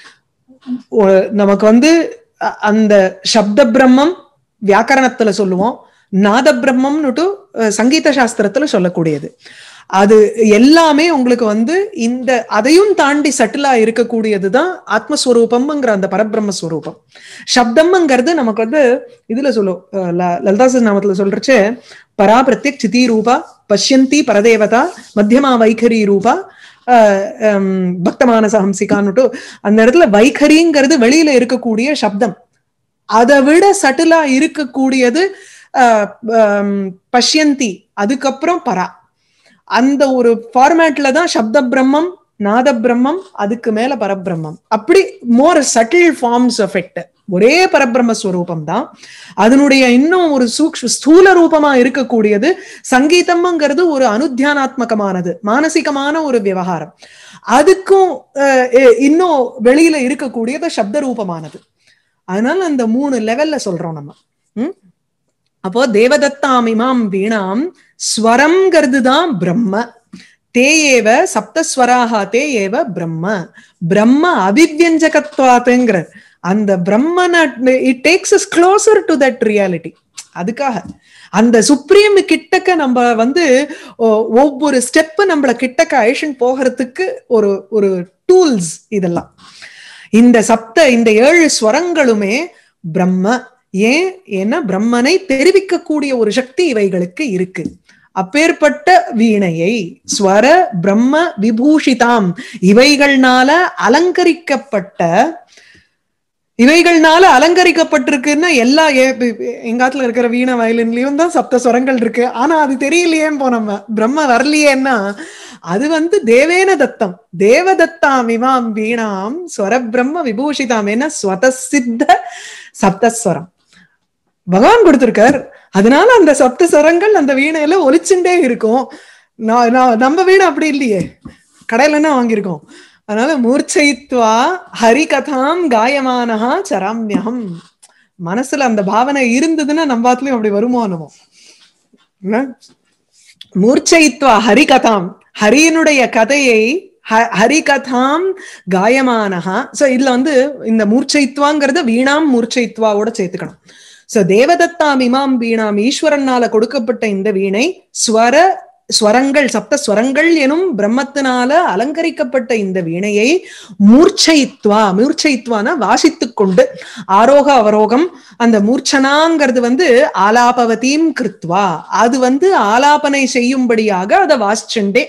ஒ- நமக்கு வந்து அ- அந்த சப்த பிரம்மம் வியாக்கரணத்துல சொல்லுவோம் நாத பிரம்மம்னுட்டு அஹ், சங்கீத சாஸ்திரத்துல சொல்லக்கூடியது அது எல்லாமே உங்களுக்கு வந்து இந்த அதையும் தாண்டி சட்டிலா இருக்கக்கூடியதுதான் ஆத்மஸ்வரூபம்ங்கிற அந்த பரபிரம்ம ஸ்வரூபம் சப்தம்ங்கிறது நமக்கு வந்து இதுல சொல்லும் அஹ், ல- லலிதாசன் நாமத்துல சொல்றச்சே பரா பிரத்யக் சிதி ரூபா பஷ்யந்தி பரதேவதா மத்தியமா வைகரி ரூபா அஹ், ஹம், பக்தமானச ஹம்சிகான்னுட்டு அந்த இடத்துல வைகரிங்கிறது வெளியில இருக்கக்கூடிய சப்தம் அதை விட சட்டிலா இருக்கக்கூடியது அஹ், ஹம், பஷ்யந்தி அதுக்கப்புறம் பரா அந்த ஒரு ஃபார்மேட்ல தான் சப்த பிரம்மம் நாத பிரம்மம் அதுக்கு மேல பரபிரம்மம் அப்படி more subtle forms of it ஒரே பரபிரம்ம ஸ்வரூபம் தான் அதனுடைய இன்னும் ஒரு சூக்ஷ் ஸ்தூல ரூபமா இருக்கக்கூடியது சங்கீதம்ங்கிறது ஒரு அனுத்தியானாத்மகமானது மானசிகமான ஒரு விவகாரம் அதுக்கும் அஹ், எ- இன்னும் வெளியில இருக்கக்கூடியது சப்த ரூபமானது அதனால அந்த மூணு லெவல்ல சொல்றோம் நம்ம ம்? அப்போ தேவதத்தாம் இமாம் வீணாம் ஸ்வரம்ங்கிறது தான் பிரம்ம தே ஏவ சப்தஸ்வராக தே ஏவ பிரம்ம பிரம்ம அபிவியஞ்சகத்வாத்துங்கிற அந்த பிரம்மன it takes us closer to that reality அதுக்காக அந்த சுப்ரீம் கிட்டக்க நம்ம வந்து ஒ- ஒவ்வொரு ஸ்டெப் நம்மள கிட்டக்க அழிஷன் போகிறதுக்கு ஒரு ஒரு டூல்ஸ் இதெல்லாம் இந்த சப்த இந்த ஏழு ஸ்வரங்களுமே பிரம்ம ஏன் ஏன்னா பிரம்மனை தெரிவிக்கக்கூடிய ஒரு சக்தி இவைகளுக்கு இருக்கு அப்பேற்பட்ட வீணையை ஸ்வர பிரம்ம விபூஷிதாம் இவைகள்னால அலங்கரிக்கப்பட்ட இவைகள்னால அலங்கரிக்கப்பட்டிருக்குன்னா எல்லா ஏ- எங்காத்துல இருக்கிற வீணை வயலின்லயும் தான் சப்த ஸ்வரங்கள் இருக்கு ஆனா அது தெரியலையேன்னு போ நம்ம பிரம்ம வரலையேன்னா அது வந்து தேவேன தத்தம் தேவதத்தாம் இமாம் வீணாம் ஸ்வர பிரம்ம விபூஷிதாம் ஏன்னா ஸ்வதசித்த சப்தஸ்வரம் பகவான் கொடுத்திருக்கார் அதனால அந்த சப்த ஸ்வரங்கள் அந்த வீணையில ஒலிச்சுட்டே இருக்கும் நான் நான் நம்ம வீணை அப்படி இல்லையே கடையிலன்னா வாங்கியிருக்கோம் அதனால மூர்ச்சயித்வா ஹரிகதாம் காயமானஹா சராமியம் மனசுல அந்த பாவனை இருந்ததுன்னா நம்ம பாத்துலயும் அப்படி வருமோ என்னமோ இல்ல? மூர்ச்சயித்வா ஹரிகதாம் ஹரியனுடைய கதையை ஹ- ஹரிகதாம் காயமானஹா சோ இதுல வந்து இந்த மூர்ச்சயித்வாங்கிறத வீணாம் மூர்ச்சயித்வாவோட சேர்த்துக்கணும் சோ தேவதத்தாம் இமாம் வீணாம் ஈஸ்வரனால கொடுக்கப்பட்ட இந்த வீணை ஸ்வர ஸ்வரங்கள் சப்த ஸ்வரங்கள் எனும் பிரம்மத்தினால அலங்கரிக்கப்பட்ட இந்த வீணையை மூர்ச்சயித்வா மூர்ச்சயித்வான வாசித்துக் கொண்டு ஆரோக அவரோகம் அந்த மூர்ச்சனாங்கிறது வந்து ஆலாபவதீம் கிருத்வா அது வந்து ஆலாபனை செய்யும்படியாக அதை வாசிச்சுண்டே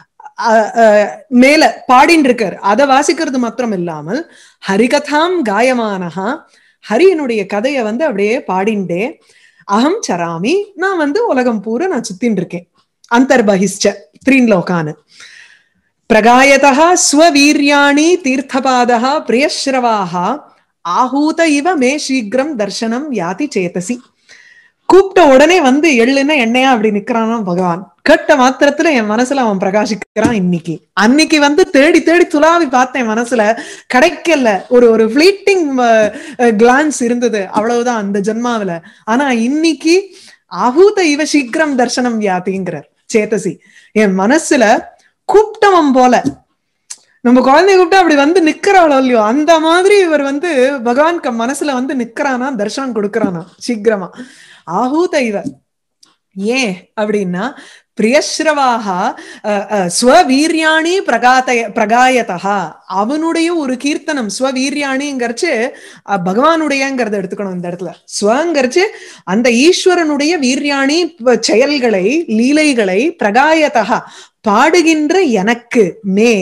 மேல பாடின்னு இருக்கார் அதை வாசிக்கிறது மாத்திரம் இல்லாமல் ஹரிகதாம் காயமானஹா ஹரியனுடைய கதையை வந்து அப்படியே பாடிண்டே அகம் சராமி நான் வந்து உலகம் பூரா நான் சுத்தின்னு இருக்கேன் அந்தர்பகிஷ்ட த்ரீன்லோகானு பிரகாயதா ஸ்வவீரியாணி தீர்த்தபாதா பிரியஸ்ரவாக ஆஹூத இவ மே சீக்கிரம் தர்சனம் யாதி சேதசி கூப்பிட்ட உடனே வந்து எள்ளுன்னா எண்ணெயா அப்படி நிக்கிறானா பகவான் கேட்ட மாத்திரத்துல என் மனசுல அவன் பிரகாசிக்கிறான் இன்னைக்கு அன்னைக்கு வந்து தேடி தேடி துளாவி பார்த்தேன் மனசுல கிடைக்கல ஒரு ஒரு ஃபிளீட்டிங் கிளான்ஸ் இருந்தது அவ்வளவுதான் அந்த ஜென்மாவில ஆனா இன்னைக்கு அகூத இவ சீக்கிரம் தர்சனம் யாத்திங்கிறார் சேத்தசி என் மனசுல கூப்பிட்டவன் போல நம்ம குழந்தைய கூப்பிட்டா அப்படி வந்து நிக்கிறாளோ இல்லையோ அந்த மாதிரி இவர் வந்து பகவான் மனசுல வந்து நிக்கிறானா தர்சனம் கொடுக்கறானா சீக்கிரமா ஆஹூத இவ ஏன் அப்படின்னா பிரியஸ்ரவாக ஸ்வவீரியாணி பிரகாத்தய பிரகாயதா அவனுடைய ஒரு கீர்த்தனம் ஸ்வவீரியாணிங்கிறச்சு பகவானுடையங்கிறத எடுத்துக்கணும் இந்த இடத்துல ஸ்வங்கிறச்சு அந்த ஈஸ்வரனுடைய வீரியாணி செயல்களை லீலைகளை பிரகாயதா பாடுகின்ற எனக்கு மே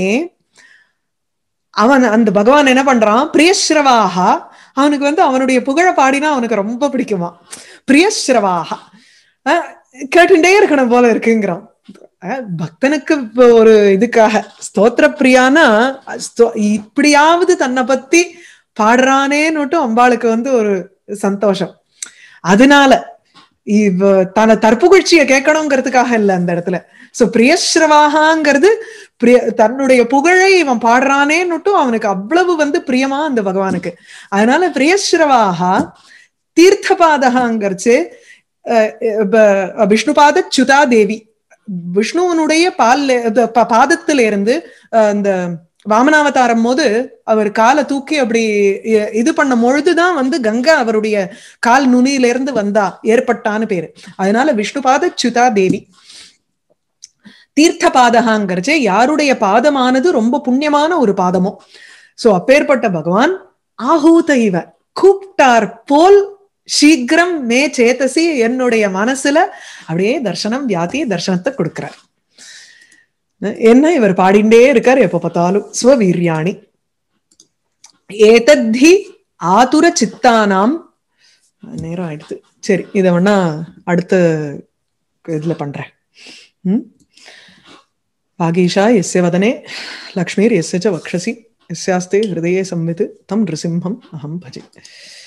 அவன் அந்த பகவான் என்ன பண்றான் பிரியஸ்ரவாக அவனுக்கு வந்து அவனுடைய புகழ பாடினா அவனுக்கு ரொம்ப பிடிக்குமா பிரியஸ்ரவாக கேட்டுட்டே இருக்கணும் போல இருக்குங்கிறான் பக்தனுக்கு ஒரு இதுக்காக ஸ்தோத்திர பிரியானா இப்படியாவது தன்னை பத்தி பாடுறானேன்னுட்டு அம்பாளுக்கு வந்து ஒரு சந்தோஷம் அதனால இவ தன தற்புகழ்ச்சிய கேட்கணுங்கிறதுக்காக இல்ல அந்த இடத்துல சோ பிரியஸ்ரவாகாங்கிறது பிரிய தன்னுடைய புகழை இவன் பாடுறானேன்னுட்டும் அவனுக்கு அவ்வளவு வந்து பிரியமா அந்த பகவானுக்கு அதனால பிரியஸ்ரவாகா தீர்த்தபாதகாங்கிறச்சு விஷ்ணுபாத சுதா தேவி விஷ்ணுவனுடைய பால் பாதத்துல இருந்து அந்த வாமனாவதாரம் போது அவர் காலை தூக்கி அப்படி இது பண்ண பொழுதுதான் வந்து கங்கா அவருடைய கால் நுனியில இருந்து வந்தா ஏற்பட்டான்னு பேரு அதனால விஷ்ணுபாத சுதா தேவி தீர்த்த பாதகாங்கிறச்சே யாருடைய பாதமானது ரொம்ப புண்ணியமான ஒரு பாதமோ சோ அப்பேற்பட்ட பகவான் ஆஹூத இவ கூப்பிட்டார் போல் சீக்கிரம் மே சேத்தசி என்னுடைய மனசுல அப்படியே தர்சனம் வியாதி தர்சனத்தை கொடுக்கிறார் என்ன இவர் பாடிண்டே இருக்கார் எப்ப பார்த்தாலும் ஸ்வவீரியாணி ஏதத்தி ஆதுர சித்தானாம் நேரம் ஆயிடுது சரி இத வேணா அடுத்த இதுல பண்றேன் உம் भागीशा यस्य वदने लक्ष्मीर्यस्य च वक्षसि यस्यास्ते हृदये संवित् तं नृसिंहम् अहं भजे